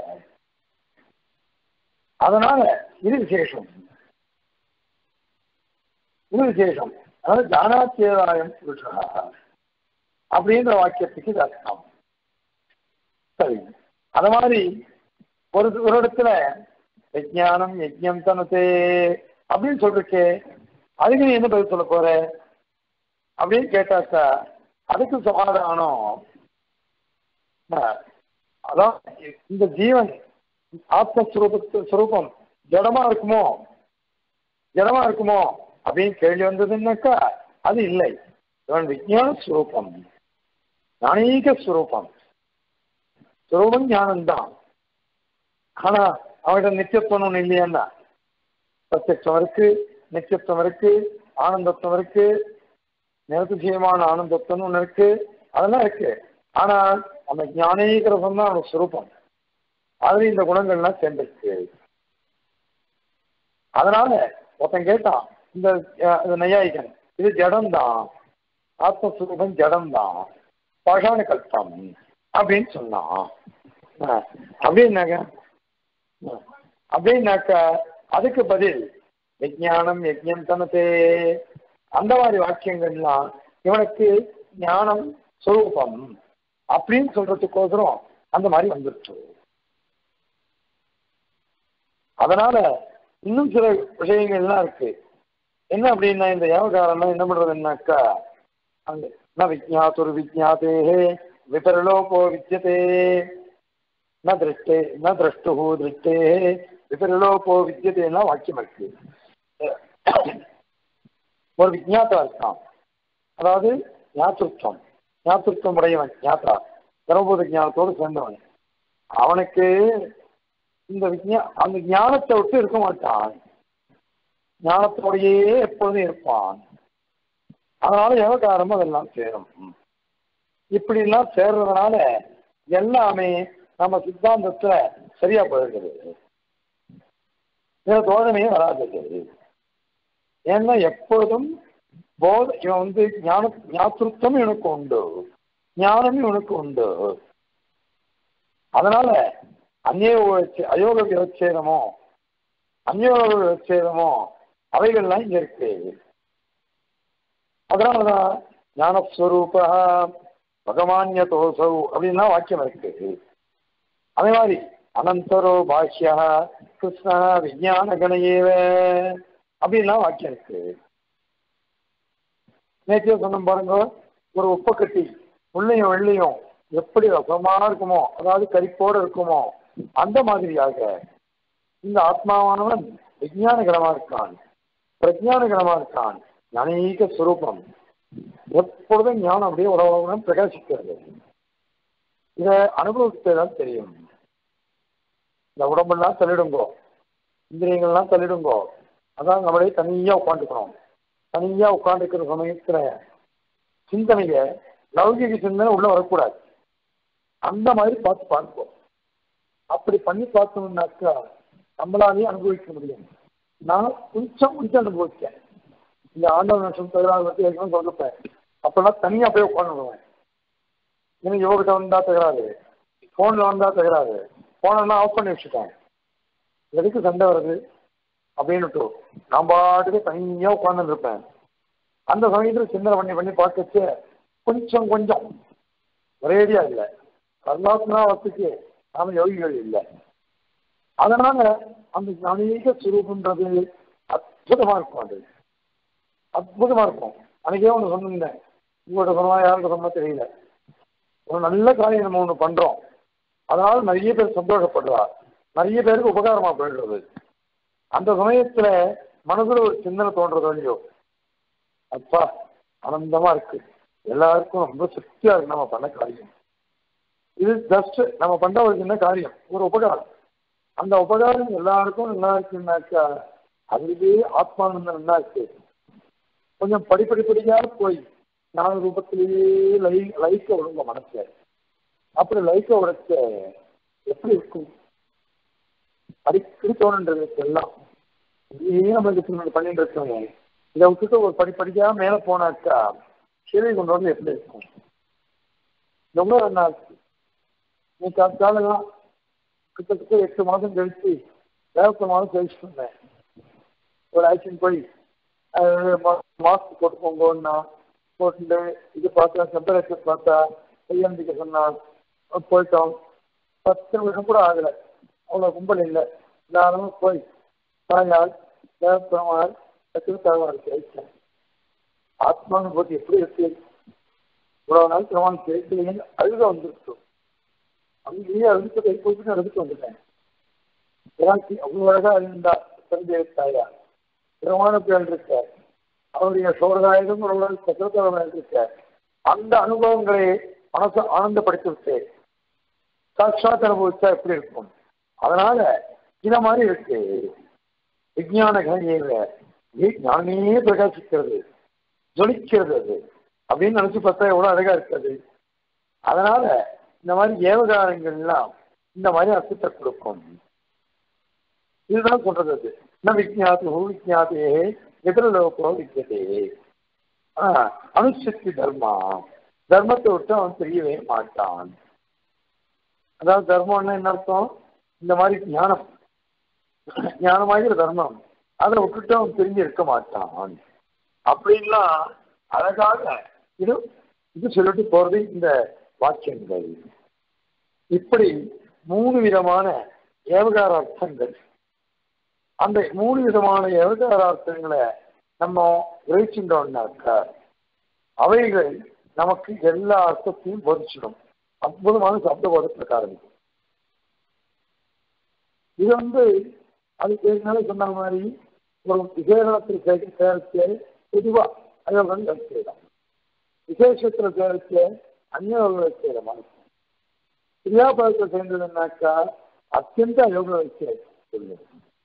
அதனால இது விசேஷம் இது விசேஷம் அதாவது ஜானாத்தியதாயம் புருஷா அப்படின்ற வாக்கியத்துக்கு இது அர்த்தம் சரி அது மாதிரி ஒரு ஒரு இடத்துல விஜயானம் யஜ்யம் தனத்தே அப்படின்னு சொல்றக்கே அதுக்கு நீ என்ன பதில் சொல்ல போற அப்படின்னு கேட்டாக்கா அதுக்கு சமாதானம் அதான் இந்த ஜீவன் ஆத்மஸ்வரூபத்து ஸ்வரூபம் ஜடமா இருக்குமோ ஜடமா இருக்குமோ அப்படின்னு கேள்வி வந்ததுன்னாக்கா அது இல்லை இவன் விஜயான ஸ்வரூபம் ஞானீக ஸ்வரூபம் ஸ்வரூபம் ஞானம்தான் ஆனா அவன்கிட்ட நித்தியத்துவம் ஒண்ணு இல்லையான்னா பிரத்யட்சம் இருக்கு நித்தியத்துவம் இருக்கு ஆனந்தத்துவம் இருக்கு நிரதிசயமான ஆனந்தத்துவம் ஒண்ணு இருக்கு அதெல்லாம் இருக்கு ஆனா அந்த ஞானீகரசம் தான் அவனுக்கு சுரூபம் அதுல இந்த குணங்கள்லாம் சேர்ந்துருக்கு அதனால ஒருத்தன் கேட்டான் இந்த இந்த நையாயிகன் இது ஜடம்தான் ஆத்மஸ்வரூபம் ஜடம்தான் பகான கல்பம் அப்படின்னு சொன்னான் அப்படின்னாக்க அப்படின்னாக்க அதுக்கு பதில் விஜயானம் யஜ்யம் தனத்தே அந்த மாதிரி வாக்கியங்கள்லாம் இவனுக்கு ஞானம் சுரூபம் அப்படின்னு சொல்றதுக்கோசரம் அந்த மாதிரி வந்துருச்சு அதனால இன்னும் சில விஷயங்கள்லாம் இருக்கு என்ன அப்படின்னா இந்த யோகாரம் என்ன பண்றதுன்னாக்கா அங்க ந விஜாத்துர் விஜாதேஹே விபரலோகோ வித்தியதே ந திருஷ்டே ந திரஷ்டு திருஷ்டே விபரலோகோ வித்தியதேன்னா வாக்கியம் இருக்கு ஒரு விஜாத்தா இருக்கான் அதாவது ஞாத்திருத்தம் ஞாத்திருத்தம் உடையவன் ஞாத்தா கர்ப்பபூத ஞானத்தோடு சேர்ந்தவன் அவனுக்கு இந்த விஜயா அந்த ஞானத்தை விட்டு இருக்க மாட்டான் ஞானத்தோடையே எப்பொழுதும் இருப்பான் அதனால எவகாரம் அதெல்லாம் சேரும் இப்படி எல்லாம் சேர்றதுனால எல்லாமே நம்ம சித்தாந்தத்துல சரியா போயிருக்குது இதுல தோழமையே வராது ஏன்னா எப்பொழுதும் போத இவன் வந்து ஞான ஞாத்திருத்தம் இவனுக்கு உண்டு ஞானம் இவனுக்கு உண்டு அதனால அந்நியோக அயோக விவச்சேதமோ அந்நியோக விவச்சேதமோ அவைகள்லாம் இங்க இருக்கு அதனாலதான் ஞானஸ்வரூப பகவான்ய தோசௌ அப்படின்லாம் வாக்கியம் இருக்கு அதே மாதிரி அனந்தரோ பாஷ்யா கிருஷ்ண விஜயான கணையேவ அப்படின்லாம் வாக்கியம் இருக்கு நேற்றைய சொன்ன பாருங்க ஒரு உப்பை கட்டி உள்ளையும் வெள்ளையும் எப்படி ரசமா இருக்குமோ அதாவது கரிப்போடு இருக்குமோ அந்த மாதிரியாக இந்த ஆத்மாவானவன் விஜயானகரமா இருக்கான் பிரஜானகரமா இருக்கான் ஞானீக சுரூபம் எப்பொழுதும் ஞானம் அப்படியே உடவுடன் பிரகாசிக்கிறது இதை அனுபவத்தை தான் தெரியும் இந்த உடம்பெல்லாம் தள்ளிடுங்கோ இந்திரியங்கள்லாம் தள்ளிடுங்கோ அதான் நம்மளே தனியா உட்காந்துக்கணும் தனியா உட்காந்துருக்கிற சமயத்துல சிந்தனைய லௌகிக சிந்தனை உள்ள வரக்கூடாது அந்த மாதிரி பார்த்து பார்ப்போம் அப்படி பண்ணி பார்த்தோம்னாக்கா நம்மளாலேயே அனுபவிக்க முடியும் நான் கொஞ்சம் கொஞ்சம் அனுபவிச்சேன் இந்த ஆண்டவன் வருஷம் தகராறு பற்றி ஏற்கனவே சொல்லிருப்பேன் அப்பெல்லாம் தனியாக போய் உட்காந்துடுவேன் எனக்கு யோகிட்ட வந்தா தகராறு ஃபோனில் வந்தா தகராறு ஃபோனெல்லாம் ஆஃப் பண்ணி வச்சுட்டேன் எதுக்கு சண்டை வருது அப்படின்னுட்டு நான் பாட்டுக்கு தனியாக உட்காந்துட்டு இருப்பேன் அந்த சமயத்தில் சிந்தனை பண்ணி பண்ணி பார்க்கச்சு கொஞ்சம் கொஞ்சம் ஒரேடியா இல்லை கர்மாத்மாவத்துக்கு நாம யோகிகள் இல்லை அதனால அந்த ஞானீக சுரூபன்றது அற்புதமா இருக்கும் அது அற்புதமா இருக்கும் அன்னைக்கே ஒன்று சொன்னிருந்தேன் உங்கள்கிட்ட சொன்னா யார்கிட்ட சொன்னா தெரியல ஒரு நல்ல காரியம் நம்ம ஒன்று பண்றோம் அதனால நிறைய பேர் சந்தோஷப்படுறா நிறைய பேருக்கு உபகாரமா போயிடுறது அந்த சமயத்துல மனசுல ஒரு சிந்தனை தோன்றது இல்லையோ அப்பா ஆனந்தமா இருக்கு எல்லாருக்கும் ரொம்ப சக்தியா இருக்கு நம்ம பண்ண காரியம் இது ஜஸ்ட் நம்ம பண்ற ஒரு சின்ன காரியம் ஒரு உபகாரம் அந்த உபகாரம் எல்லாருக்கும் நல்லா இருக்குன்னாக்கா அதுவே ஆத்மானந்தம் நல்லா இருக்கு கொஞ்சம் படிப்படிப்படியா போய் ஞான ரூபத்திலேயே லை லைக்க விடுங்க மனசு அப்படி லைக்க உடைச்ச எப்படி இருக்கும் அடிக்கடி தோணுன்றது எல்லாம் ஏன் நம்ம பண்ணிட்டு இருக்கோம் இதை விட்டுட்டு ஒரு படி படிக்கா மேல போனாக்கா சிறை கொண்டு வந்து எப்படி இருக்கும் ரொம்ப நல்லா இருக்கு நீ காலெல்லாம் கிட்டத்தட்ட எட்டு மாதம் கழிச்சு ஏழு மாதம் கழிச்சுட்டு இருந்தேன் ஒரு ஆக்ஷன் போய் மாஸ்க் போட்டு போங்கன்னா போட்டு இது பார்த்தா டெம்பரேச்சர் பார்த்தா கையெழுந்திக்க சொன்னான் போயிட்டோம் பத்து நிமிஷம் கூட ஆகலை அவ்வளோ கும்பல் இல்லை எல்லாரும் போய் தாயால் தேவப்பெருமாள் திருத்தாழ்வார் கேட்கிறேன் ஆத்மானுபூதி எப்படி இருக்கு இவ்வளவு நாள் பெருமான் கேட்கலைன்னு அழுக வந்துருச்சு அங்கேயே அழுத்து கை போட்டு அழுதுட்டு வந்துட்டேன் பிராட்டி அவ்வளவு அழகா இருந்தா சஞ்சய தாயார் பிரமாண பேர் இருக்கார் அவருடைய சோழதாயகம் அவருடைய சக்கரத்தவர்கள் இருக்கார் அந்த அனுபவங்களை மனசை ஆனந்தப்படுத்தி விட்டு சாட்சாத் அனுபவிச்சா எப்படி இருக்கும் அதனால இத மாதிரி இருக்கு விஜயான கணியில ஞானே பிரகாசிக்கிறது ஜொலிக்கிறது அது அப்படின்னு நினைச்சு பார்த்தா எவ்வளவு அழகா இருக்காது அதனால இந்த மாதிரி ஏவகாரங்கள்லாம் இந்த மாதிரி அர்த்தத்தை கொடுக்கும் இதுதான் சொல்றது அது ந விஜாத்து விஜாத்தே எதிரலோகோ விஜயதே அனுசக்தி தர்மா தர்மத்தை விட்டு அவன் தெரியவே மாட்டான் அதாவது தர்மம்னா என்ன அர்த்தம் இந்த மாதிரி ஞானம் ஞானமாகிற தர்மம் அதை விட்டுட்டு அவன் பிரிஞ்சு இருக்க மாட்டான் அப்படின்லாம் அழகாக இது இது சொல்லிட்டு போறது இந்த வாக்கியங்கள் இப்படி மூணு விதமான ஏவகார அர்த்தங்கள் அந்த மூணு விதமான ஏவகார அர்த்தங்களை நம்ம கிரகிச்சுட்டோம்னாக்கா அவைகள் நமக்கு எல்லா அர்த்தத்தையும் போதிச்சிடும் அற்புதமான சப்த போதத்துக்கு ஆரம்பிக்கும் இது வந்து அதுக்கு ஏற்கனவே சொன்ன மாதிரி ஒரு விசேஷத்தில் சேர்த்து பொதுவா அயோகம் செய்யலாம் விசேஷத்தில் சேர்த்து அந்நியோக செய்யலாம் கிரியாபாதத்தை சேர்ந்ததுன்னாக்கா அத்தியந்த அயோக வச்சு சொல்லுது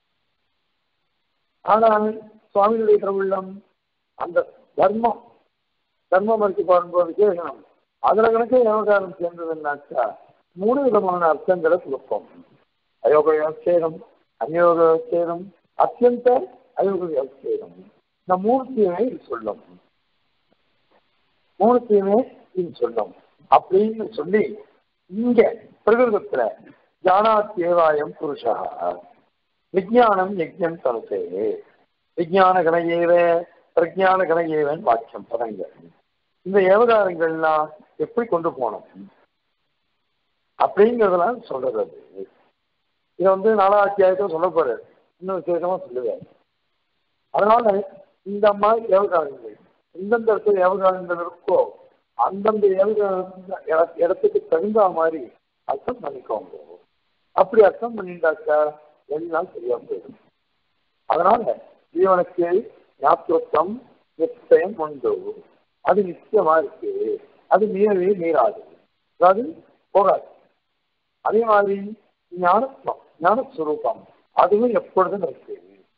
ஆனால் சுவாமியுடைய திருவுள்ளம் அந்த தர்மம் தர்மம் இருக்கு பாருங்க விசேஷம் அதுல கணக்கே யோகாரம் சேர்ந்ததுன்னாக்கா மூணு விதமான அர்த்தங்களை கொடுப்போம் அயோக விவசேதம் அநியோக விவசேதம் அத்தியந்த அயோக விவசேதம் இந்த மூணுத்தையுமே இது சொல்லும் மூணுத்தையுமே இது சொல்லும் அப்படின்னு சொல்லி இங்க பிரகிருதத்துல ஜானாத்யேவாயம் புருஷா விஜயானம் யஜ்யம் தனுசே விஜயான கணையேவ பிரஜான கணையேவன் வாக்கியம் பதங்கள் இந்த ஏவகாரங்கள்லாம் எப்படி கொண்டு போனோம் அப்படிங்கிறதெல்லாம் சொல்றது அது இதை வந்து நாலாம் அத்தியாயத்தில் சொல்ல போறாரு இன்னும் விசேஷமா சொல்லுவார் அதனால இந்த மாதிரி ஏவகாரங்கள் எந்தெந்த இடத்துல ஏவகாரங்கள் இருக்கோ அந்தந்த ஏவகார இடத்துக்கு தகுந்த மாதிரி அர்த்தம் பண்ணிக்கோங்க அப்படி அர்த்தம் பண்ணிட்டாக்கா எல்லாம் சரியா போயிடும் அதனால ஜீவனுக்கு ஞாபகத்துவம் நிச்சயம் உண்டு அது நிச்சயமா இருக்கு அது மீறவே மீறாது அதாவது போகாது அதே மாதிரி ஞானத்துவம் ஞானஸ்வரூபம் அதுவும் எப்பொழுதும் இருக்கு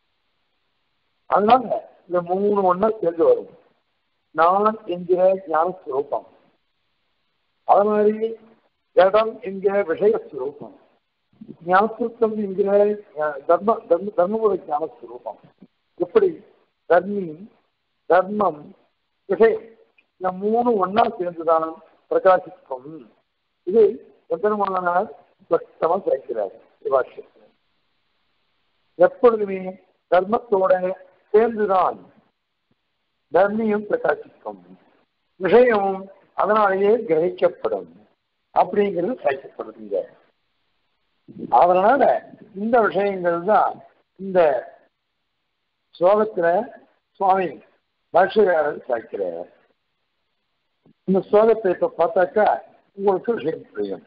அதனால இந்த மூணு ஒன்னா சேர்ந்து வரும் நான் என்கிற ஞானஸ்வரூபம் அது மாதிரி ஜடம் என்கிற விஷயஸ்வரூபம் ஞானசுத்தம் என்கிற தர்ம தர்ம தர்மபுர ஞானஸ்வரூபம் எப்படி தர்மி தர்மம் விஷயம் இந்த மூணு ஒன்னா சேர்ந்துதான் பிரகாசிக்கும் இது எம்பெருமானார் ஸ்பஷ்டமா சேர்க்கிறார் விவாஷத்தில் எப்பொழுதுமே தர்மத்தோட சேர்ந்துதான் தர்மியும் பிரகாசிக்கும் விஷயமும் அதனாலேயே கிரகிக்கப்படும் அப்படிங்கிறது சேர்க்கப்படுதுங்க அதனால இந்த விஷயங்கள் தான் இந்த ஸ்லோகத்துல சுவாமி பாஷ்யகாரர் சாய்க்கிறார் இந்த ஸ்லோகத்தை இப்ப பார்த்தாக்கா உங்களுக்கு விஷயம் புரியும்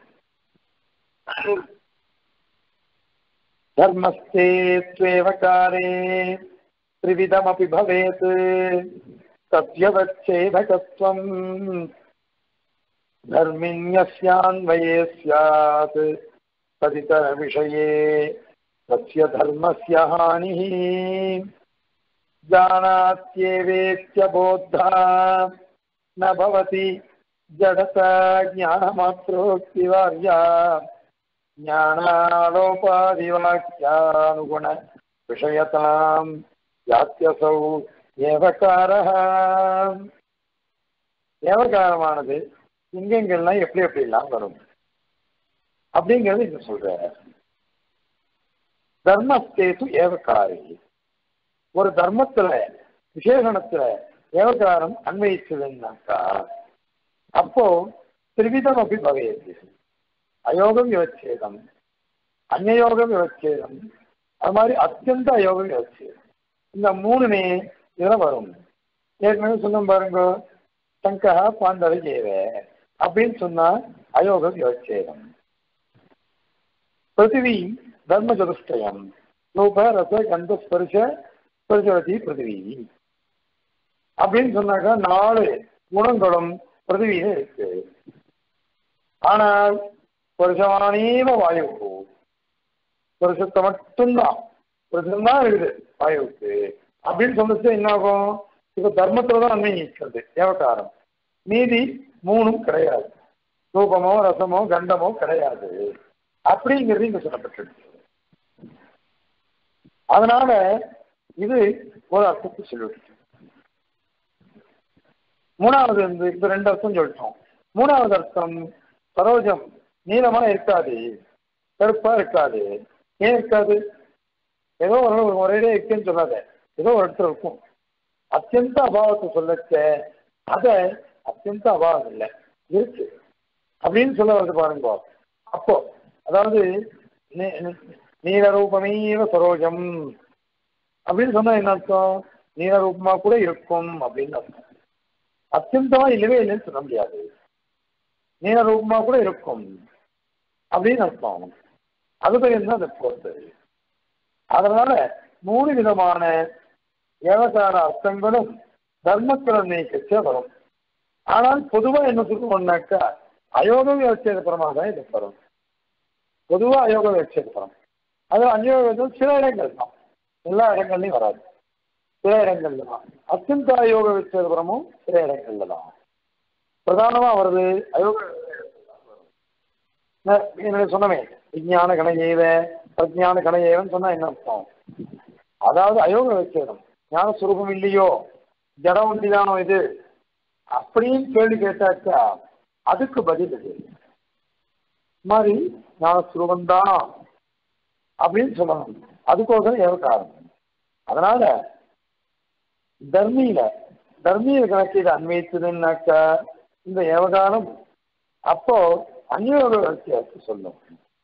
தர்மஸ்தே ஸ்வேவகாரே त्रिविधमपि भवेत् तद्यवच्छेदकत्वम् धर्मिण्यस्यान्वये स्यात् तदितरविषये तस्य धर्मस्य हानिः जानात्येवेत्यबोद्धा न भवति जडता ज्ञानमात्रोक्तिवार्या ஞானாலோபாதிவாக்கியானுகுண விஷயதாம் யாத்தியசௌ ஏவகாரः ஏவகாரமானது இங்கெங்கெல்லாம் எப்படி எப்படிலாம் வரும் அப்படிங்கிறது இங்க சொல்ற தர்மஸ்தேது ஏவகாரி ஒரு தர்மத்துல விசேஷணத்துல ஏவகாரம் அன்வயிச்சதுன்னாக்கா அப்போ திரிவிதம் அப்படி பகையது அயோகம் விவச்சேதம் அந்நயோகம் விவச்சேதம் அது மாதிரி அத்தியந்த அயோகம் விவச்சேதம் இந்த மூணுமே இதுல வரும் ஏற்கனவே சொன்னோம் பாருங்க சங்கா பாண்டவ ஜெயவ அப்படின்னு சொன்னா அயோக விவச்சேதம் பிருத்திவி தர்ம சதுஷ்டயம் ரூப ரச கந்த ஸ்பர்ஷ ஸ்பர்ஷவதி பிருத்திவி அப்படின்னு சொன்னாக்கா நாலு குணங்களும் பிருத்திவியில இருக்கு ஆனால் புருஷமானீவ வாயு புருஷத்தை மட்டும்தான் புருஷன் தான் இருக்குது வாயுவுக்கு அப்படின்னு சொல்லிச்சு என்ன ஆகும் இப்ப தர்மத்துல தான் அன்வயிக்கிறது தேவகாரம் மீதி மூணும் கிடையாது ரூபமோ ரசமோ கண்டமோ கிடையாது அப்படிங்கிறது இங்க சொல்லப்பட்டிருக்கு அதனால இது ஒரு அர்த்தத்தை சொல்லிவிட்டு மூணாவது வந்து இப்ப ரெண்டு அர்த்தம் சொல்லிட்டோம் மூணாவது அர்த்தம் சரோஜம் நீளமா இருக்காது கருப்பா இருக்காது ஏன் இருக்காது ஏதோ ஒரு ஒரே இருக்குன்னு சொல்லாத ஏதோ ஒரு இடத்துல இருக்கும் அத்தியந்த அபாவத்தை சொல்லச்ச அத அத்தியந்த அபாவம் இல்லை இருக்கு அப்படின்னு சொல்ல வருது பாருங்க அப்போ அதாவது நீலரூபமீவ சரோஜம் அப்படின்னு சொன்னா என்ன அர்த்தம் நீலரூபமா கூட இருக்கும் அப்படின்னு அர்த்தம் அத்தியந்தமா இல்லவே இல்லைன்னு சொல்ல முடியாது நீலரூபமா கூட இருக்கும் அப்படின்னு அர்த்தம் அது பேர் தான் அதை பொறுத்தது அதனால மூணு விதமான ஏவசார அர்த்தங்களும் தர்மத்தில் நீக்கச்சே வரும் ஆனால் பொதுவா என்ன சொல்லணும்னாக்கா அயோக விவச்சேதபுரமாக தான் இது வரும் பொதுவா அயோக விவச்சேதபுரம் அது அந்யோகம் சில இடங்கள் தான் எல்லா இடங்கள்லையும் வராது சில இடங்கள்ல தான் அத்தியந்த அயோக விவச்சேதபுரமும் சில இடங்கள்ல தான் பிரதானமா வருது அயோக என்னுடைய சொன்னமே விஞ்ஞான கணையேவ பிரஜான கணையேவன் சொன்னா என்ன அர்த்தம் அதாவது அயோக விவச்சேதம் ஞான சுரூபம் இல்லையோ ஜடம் ஒண்டிதானோ இது அப்படின்னு கேள்வி கேட்டாக்கா அதுக்கு பதில் இது மாதிரி ஞான சுரூபம் தானா அப்படின்னு சொல்லணும் அதுக்கோசரம் ஏவக்காரம் அதனால தர்மியில தர்மியில கணக்கு இதை அன்வயிச்சதுன்னாக்கா இந்த ஏவகாரம் அப்போ அந்யோக வித்தியாசத்தை சொல்லும்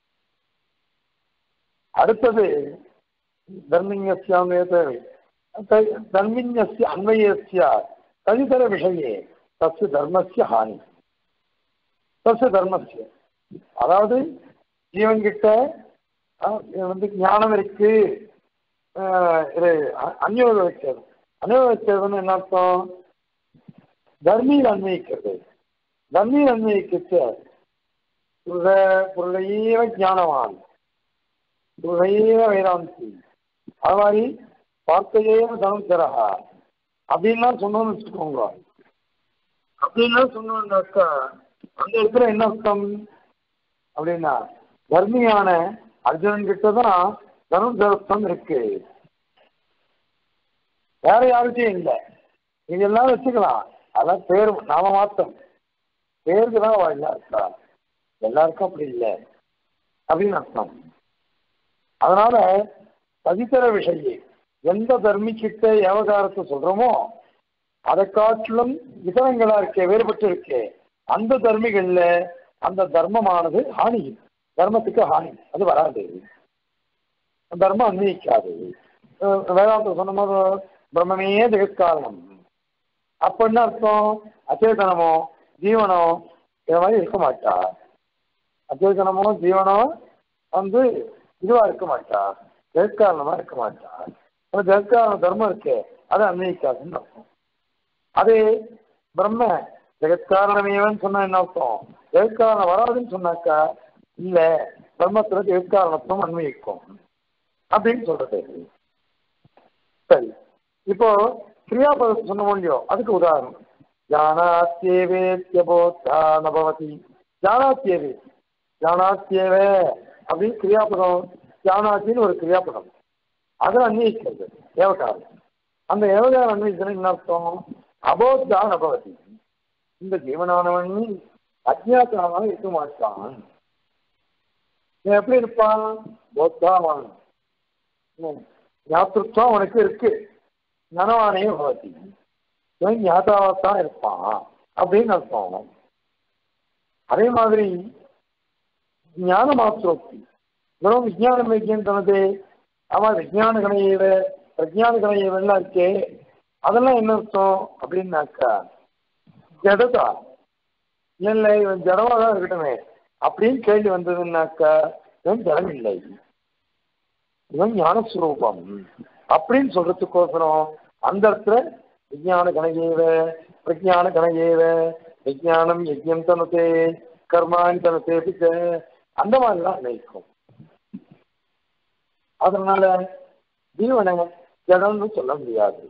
அடுத்தது தர்மிங்கஸ்யாமே தேவை தர்மின்யஸ்ய அன்வயஸ்ய தனிதர விஷயே தஸ்ய தர்மஸ்ய ஹானி தஸ்ய தர்மஸ்ய அதாவது ஜீவன் கிட்ட வந்து ஞானம் இருக்கு இது அந்யோக வச்சது அந்யோக வச்சதுன்னு என்ன அர்த்தம் தர்மியில் அன்வயிக்கிறது தர்மியில் அன்வயிக்கிச்சு புருஷ புருஷையவ ஞானவான் புருஷையவ வேதாந்தி அது மாதிரி பார்த்தையேவ தனுசரகா அப்படின்லாம் சொன்னோம்னு வச்சுக்கோங்க அப்படின்லாம் சொன்னோம்னாக்கா அந்த இடத்துல என்ன அர்த்தம் அப்படின்னா தர்மியான அர்ஜுனன் கிட்ட தான் தனுசரத்தம் இருக்கு வேற யாருக்கும் இல்லை நீங்க எல்லாம் வச்சுக்கலாம் அதான் பேர் நாம மாத்தம் பேருக்கு தான் எல்லாம் இருக்கா எல்லாருக்கும் அப்படி இல்லை அப்படின்னு அர்த்தம் அதனால பதித்தர விஷயம் எந்த தர்மிக்கிட்ட ஏவகாரத்தை சொல்றோமோ அதை காட்டிலும் இதரங்களா இருக்கே வேறுபட்டு இருக்கே அந்த தர்மிகள்ல அந்த தர்மமானது ஹானி தர்மத்துக்கு ஹானி அது வராது தர்மம் அன்வயிக்காது வேதாந்தம் சொன்ன மாதிரி பிரம்மமே ஜெகத்காரணம் அப்ப என்ன அர்த்தம் அச்சேதனமோ ஜீவனோ இது மாதிரி இருக்க மாட்டா அச்சேதனமோ ஜீவனோ வந்து இதுவா இருக்க மாட்டா ஜெகத்காரணமா இருக்க மாட்டா அந்த ஜெகத்காரண தர்மம் இருக்கே அதை அன்வயிக்காதுன்னு அர்த்தம் அதே பிரம்ம ஜெகத்காரணமேவன்னு சொன்னா என்ன அர்த்தம் ஜெகத்காரணம் வராதுன்னு சொன்னாக்கா இல்ல பிரம்மத்துல ஜெகத்காரணத்துவம் அன்வயிக்கும் அப்படின்னு சொல்றது சரி இப்போ கிரியாபதம் சொன்ன இல்லையோ அதுக்கு உதாரணம் ஜானாத்தியேவேத்யபோத்தானபவதி ஜானாத்தியவே ஜானாத்தியவே அப்படின்னு கிரியாபதம் தியானாத்தின்னு ஒரு கிரியாபதம் அதை அன்வயிக்கிறது ஏவகாரம் அந்த ஏவகாரம் அன்வயிச்சது என்ன அர்த்தம் அபோத்தான் அபவதி இந்த ஜீவனானவன் அஜ்ஞாத்தனமாக இருக்க மாட்டான் இவன் எப்படி இருப்பான் போத்தாவான் ஞாபகத்துவம் அவனுக்கு இருக்கு நனவானே பவதி இவன் ஞாதாவத்தான் இருப்பான் அப்படின்னு அர்த்தம் அதே மாதிரி ஞான மாத்திரோக்தி வெறும் விஜயானம் வைக்கின்றது அவன் விஜயான கணையில பிரஜான கணையெல்லாம் இருக்கே அதெல்லாம் என்ன அர்த்தம் அப்படின்னாக்கா ஜடதா இல்லை இவன் ஜடமா தான் இருக்கட்டுமே அப்படின்னு கேள்வி வந்ததுன்னாக்கா இவன் ஜடம் இல்லை இவன் ஞானஸ்வரூபம் அப்படின்னு சொல்றதுக்கோசரம் அந்த இடத்துல விஜயான கணையேவ பிரஜான கணையேவ விஜயானம் யஜ்யம் தனத்தே கர்மானி தனத்தே பிச்ச அந்த மாதிரிலாம் நினைக்கும் அதனால ஜீவனை ஜடம்னு சொல்ல முடியாது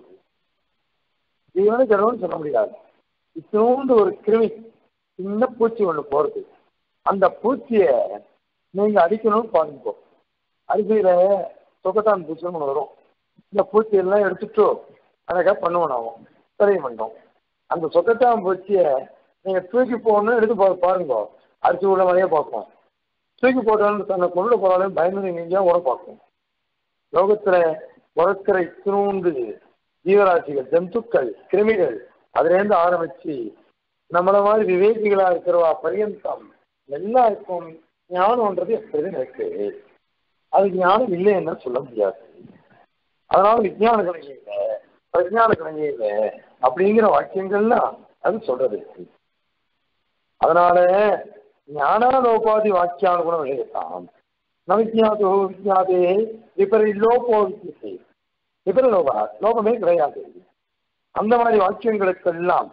ஜீவனை ஜடம்னு சொல்ல முடியாது இத்தோண்டு ஒரு கிருமி சின்ன பூச்சி ஒன்று போறது அந்த பூச்சியை நீங்க அடிக்கணும்னு பாருங்க அரிசியில சொக்கத்தான் பூச்சின்னு ஒன்று வரும் இந்த பூச்சியெல்லாம் எடுத்துட்டு அழகா பண்ணுவோம் நாம சரி பண்ணோம் அந்த சொக்கத்தான் பூச்சியை நீங்க தூக்கி போகணும்னு எடுத்து பா பாருங்க அரிசி உள்ள மாதிரியே பார்ப்போம் தூக்கி போட்டாலும் தன்னை கொண்டு போறாலும் பயந்து நீங்க எங்கேயா உட பார்க்கும் லோகத்துல பிறக்கிற இத்தினூண்டு ஜீவராசிகள் ஜந்துக்கள் கிருமிகள் அதுலேருந்து ஆரம்பிச்சு நம்மள மாதிரி விவேகிகளா இருக்கிறவா பரியந்தம் எல்லாருக்கும் ஞானம்ன்றது எப்படியும் இருக்கு அது ஞானம் இல்லைன்னு சொல்ல முடியாது அதனால விஜயான கலைஞர் இல்லை பிரஜான கலைஞர் இல்லை அப்படிங்கிற வாக்கியங்கள்லாம் அது சொல்றது அதனால ஞானாலோபாதி வாக்கியானுகுண விஷயத்தான் நவிஜாதோ விஜாதே விபரிலோபோ வித்தியசே விபரலோபா லோபமே கிடையாது அந்த மாதிரி வாக்கியங்களுக்கெல்லாம்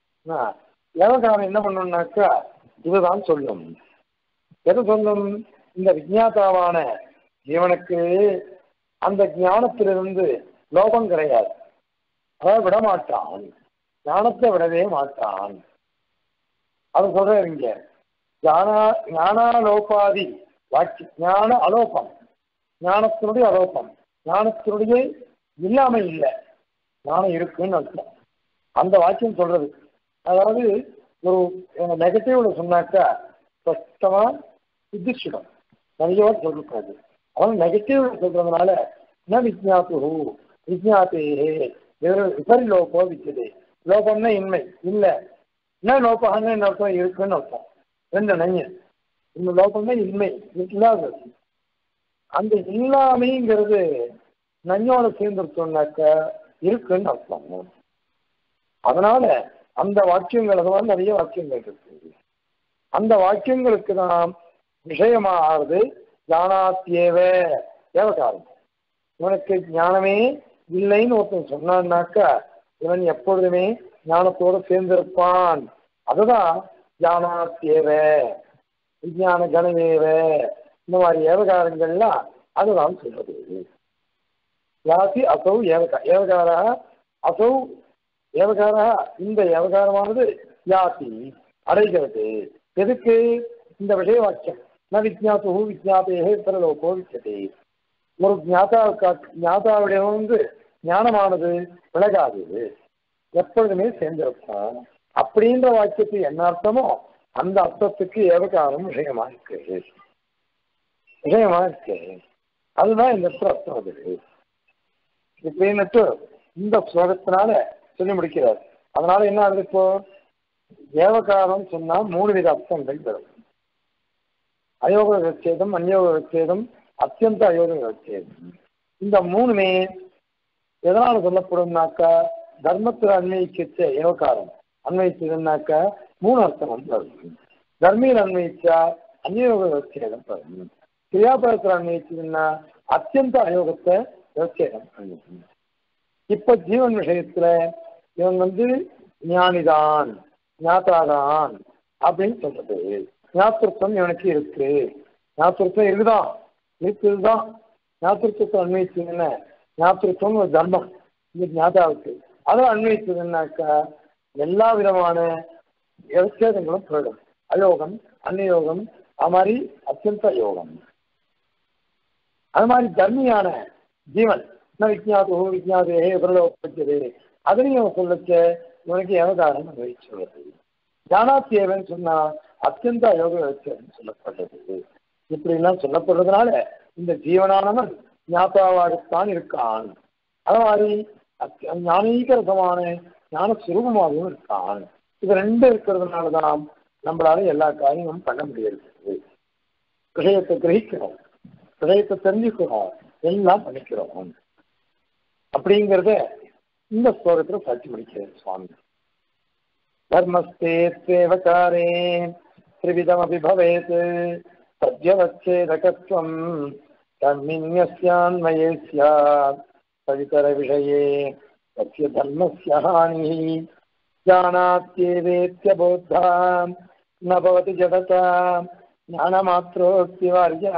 எவகாரம் என்ன பண்ணணும்னாக்கா இதுதான் சொல்லும் எது சொல்லும் இந்த விஜயாதாவான ஜீவனுக்கு அந்த ஞானத்திலிருந்து லோபம் கிடையாது அதாவது விடமாட்டான் ஞானத்தை விடவே மாட்டான் அது சொல்ற இங்க ஞானா ஞானாலோபாதி வாக்கி ஞான அலோபம் ஞானத்தினுடைய அலோபம் ஞானத்தினுடைய இல்லாம இல்லை ஞானம் இருக்குன்னு அர்த்தம் அந்த வாக்கியம் சொல்றது அதாவது ஒரு நெகட்டிவ்ல சொன்னாக்கா ஸ்பஷ்டமா உத்திஷ்டம் நிறைய சொல்லிருக்காது அவன் நெகட்டிவ் சொல்றதுனால ந விஜாத்து விஜாத்தே விபரி லோபோ விச்சது லோபம்னா இன்மை இல்ல என்ன லோபம்னா என்ன அர்த்தம் இருக்குன்னு அர்த்தம் ரெண்டு நைய இந்த லோபம்னா இன்மை இல்லாதது அந்த இல்லாமைங்கிறது நஞ்சோட சேர்ந்துருச்சோம்னாக்க இருக்குன்னு அர்த்தம் அதனால அந்த வாக்கியங்கள் அது மாதிரி நிறைய வாக்கியங்கள் இருக்கு அந்த வாக்கியங்களுக்கு தான் விஷயமாகிறது ஞானாத்தியேவ தேவகாரம் இவனுக்கு ஞானமே இல்லைன்னு ஒருத்தன் சொன்னான்னாக்கா இவன் எப்பொழுதுமே ஞானத்தோடு சேர்ந்திருப்பான் அதுதான் ஞானாத்தியேவ விஞ்ஞான கணவேவ இந்த மாதிரி ஏவகாரங்கள்லாம் அதுதான் சொல்றது யாசி அசௌ ஏவகா ஏவகாரா அசௌ ஏவகாரா இந்த ஏவகாரமானது யாசி அடைகிறது எதுக்கு இந்த விஷய வாக்கியம் ந விஜாத்து விஜாத்தே பரலோகோ விச்சதே ஒரு ஞாதாவுக்கா ஞாதாவிடம் வந்து ஞானமானது விலகாது எப்பொழுதுமே சேர்ந்திருக்கும் அப்படின்ற வாக்கியத்து என்ன அர்த்தமோ அந்த அர்த்தத்துக்கு ஏவகாரம் விஷயமா இருக்கு விஷயமா இருக்கு அதுதான் இந்த இடத்துல அர்த்தம் அது இப்படின்னுட்டு இந்த ஸ்லோகத்தினால சொல்லி முடிக்கிறார் அதனால என்ன ஆகுது இப்போ ஏவகாரம் சொன்னா மூணு வித அர்த்தங்கள் வரும் அயோக விவச்சேதம் அந்யோக விவச்சேதம் அத்தியந்த அயோக விவச்சேதம் இந்த மூணுமே எதனால சொல்லப்படும்னாக்கா தர்மத்தில் அன்வயிக்கிச்ச ஏவகாரம் அன்வயிச்சதுன்னாக்கா மூணு அர்த்தம் வரும் தர்மியில் அன்வயிச்சா அந்யோக விவச்சேதம் வரும் கிரியாபரத்தில் அன்வயிச்சதுன்னா அத்தியந்த அயோகத்தை விவச்சேதம் பண்ணும் இப்ப ஜீவன் விஷயத்துல இவன் வந்து ஞானிதான் ஞாத்தாதான் அப்படின்னு சொல்றது ஞாத்திருத்தம் இவனுக்கு இருக்கு ஞாத்திருத்தம் இருக்குதான் இருக்குதுதான் ஞாத்திருத்தத்தை அன்வயிச்சதுன்னா ஞாத்திருத்தம் ஒரு தர்மம் இந்த ஞாதாவுக்கு அதை அன்வயிச்சதுன்னாக்கா எல்லா விதமான விவச்சேதங்களும் போயிடும் அயோகம் அந்நியோகம் அது மாதிரி அத்தியந்த யோகம் அது மாதிரி தர்மியான ஜீவன் ந விஜாதோ விஜாதே பிரலோகப்பட்டது அதனையும் சொல்லச்ச இவனுக்கு ஏவகாரம் அனுபவிச்சு சொல்றது ஞானாத்தியவன் சொன்னா அத்தியந்த யோக வச்சன்னு சொல்லப்படுறது இப்படி எல்லாம் சொல்லப்படுறதுனால இந்த ஜீவனானவன் ஞாபகத்தான் இருக்கான் அது மாதிரி அத்தி- ஞானீகரசமான ஞான சுரூபமாகவும் இருக்கான் இது ரெண்டு இருக்கிறதுனாலதான் நம்மளால எல்லா காரியமும் பண்ண முடியாது விஷயத்தை கிரகிக்கிறோம் விஷயத்தை தெரிஞ்சுக்கிறோம் எல்லாம் பண்ணிக்கிறோம் அப்படிங்கிறத இந்த ஸ்லோகத்துல சாட்சி முடிக்கிறார் சுவாமி धर्मस्तेत्वेवकारे त्रिविधमपि भवेत् तद्यवच्छेदकत्वम् तन्मिन्यस्यान्वये स्यात् पवितरविषये तस्य धर्मस्य हानिः जानात्येवेत्यबोद्धा न भवति जडता ज्ञानमात्रोक्तिवार्या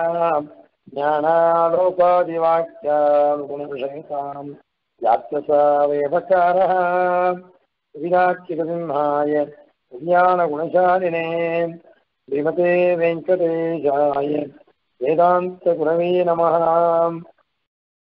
ज्ञानालोपादिवाक्यानुगुणविषयताम् यात्य सा वेवकारः विराट्यसिंहाय ज्ञानगुणशालिने श्रीमते वेङ्कटेशाय वेदान्तगुरवे नमः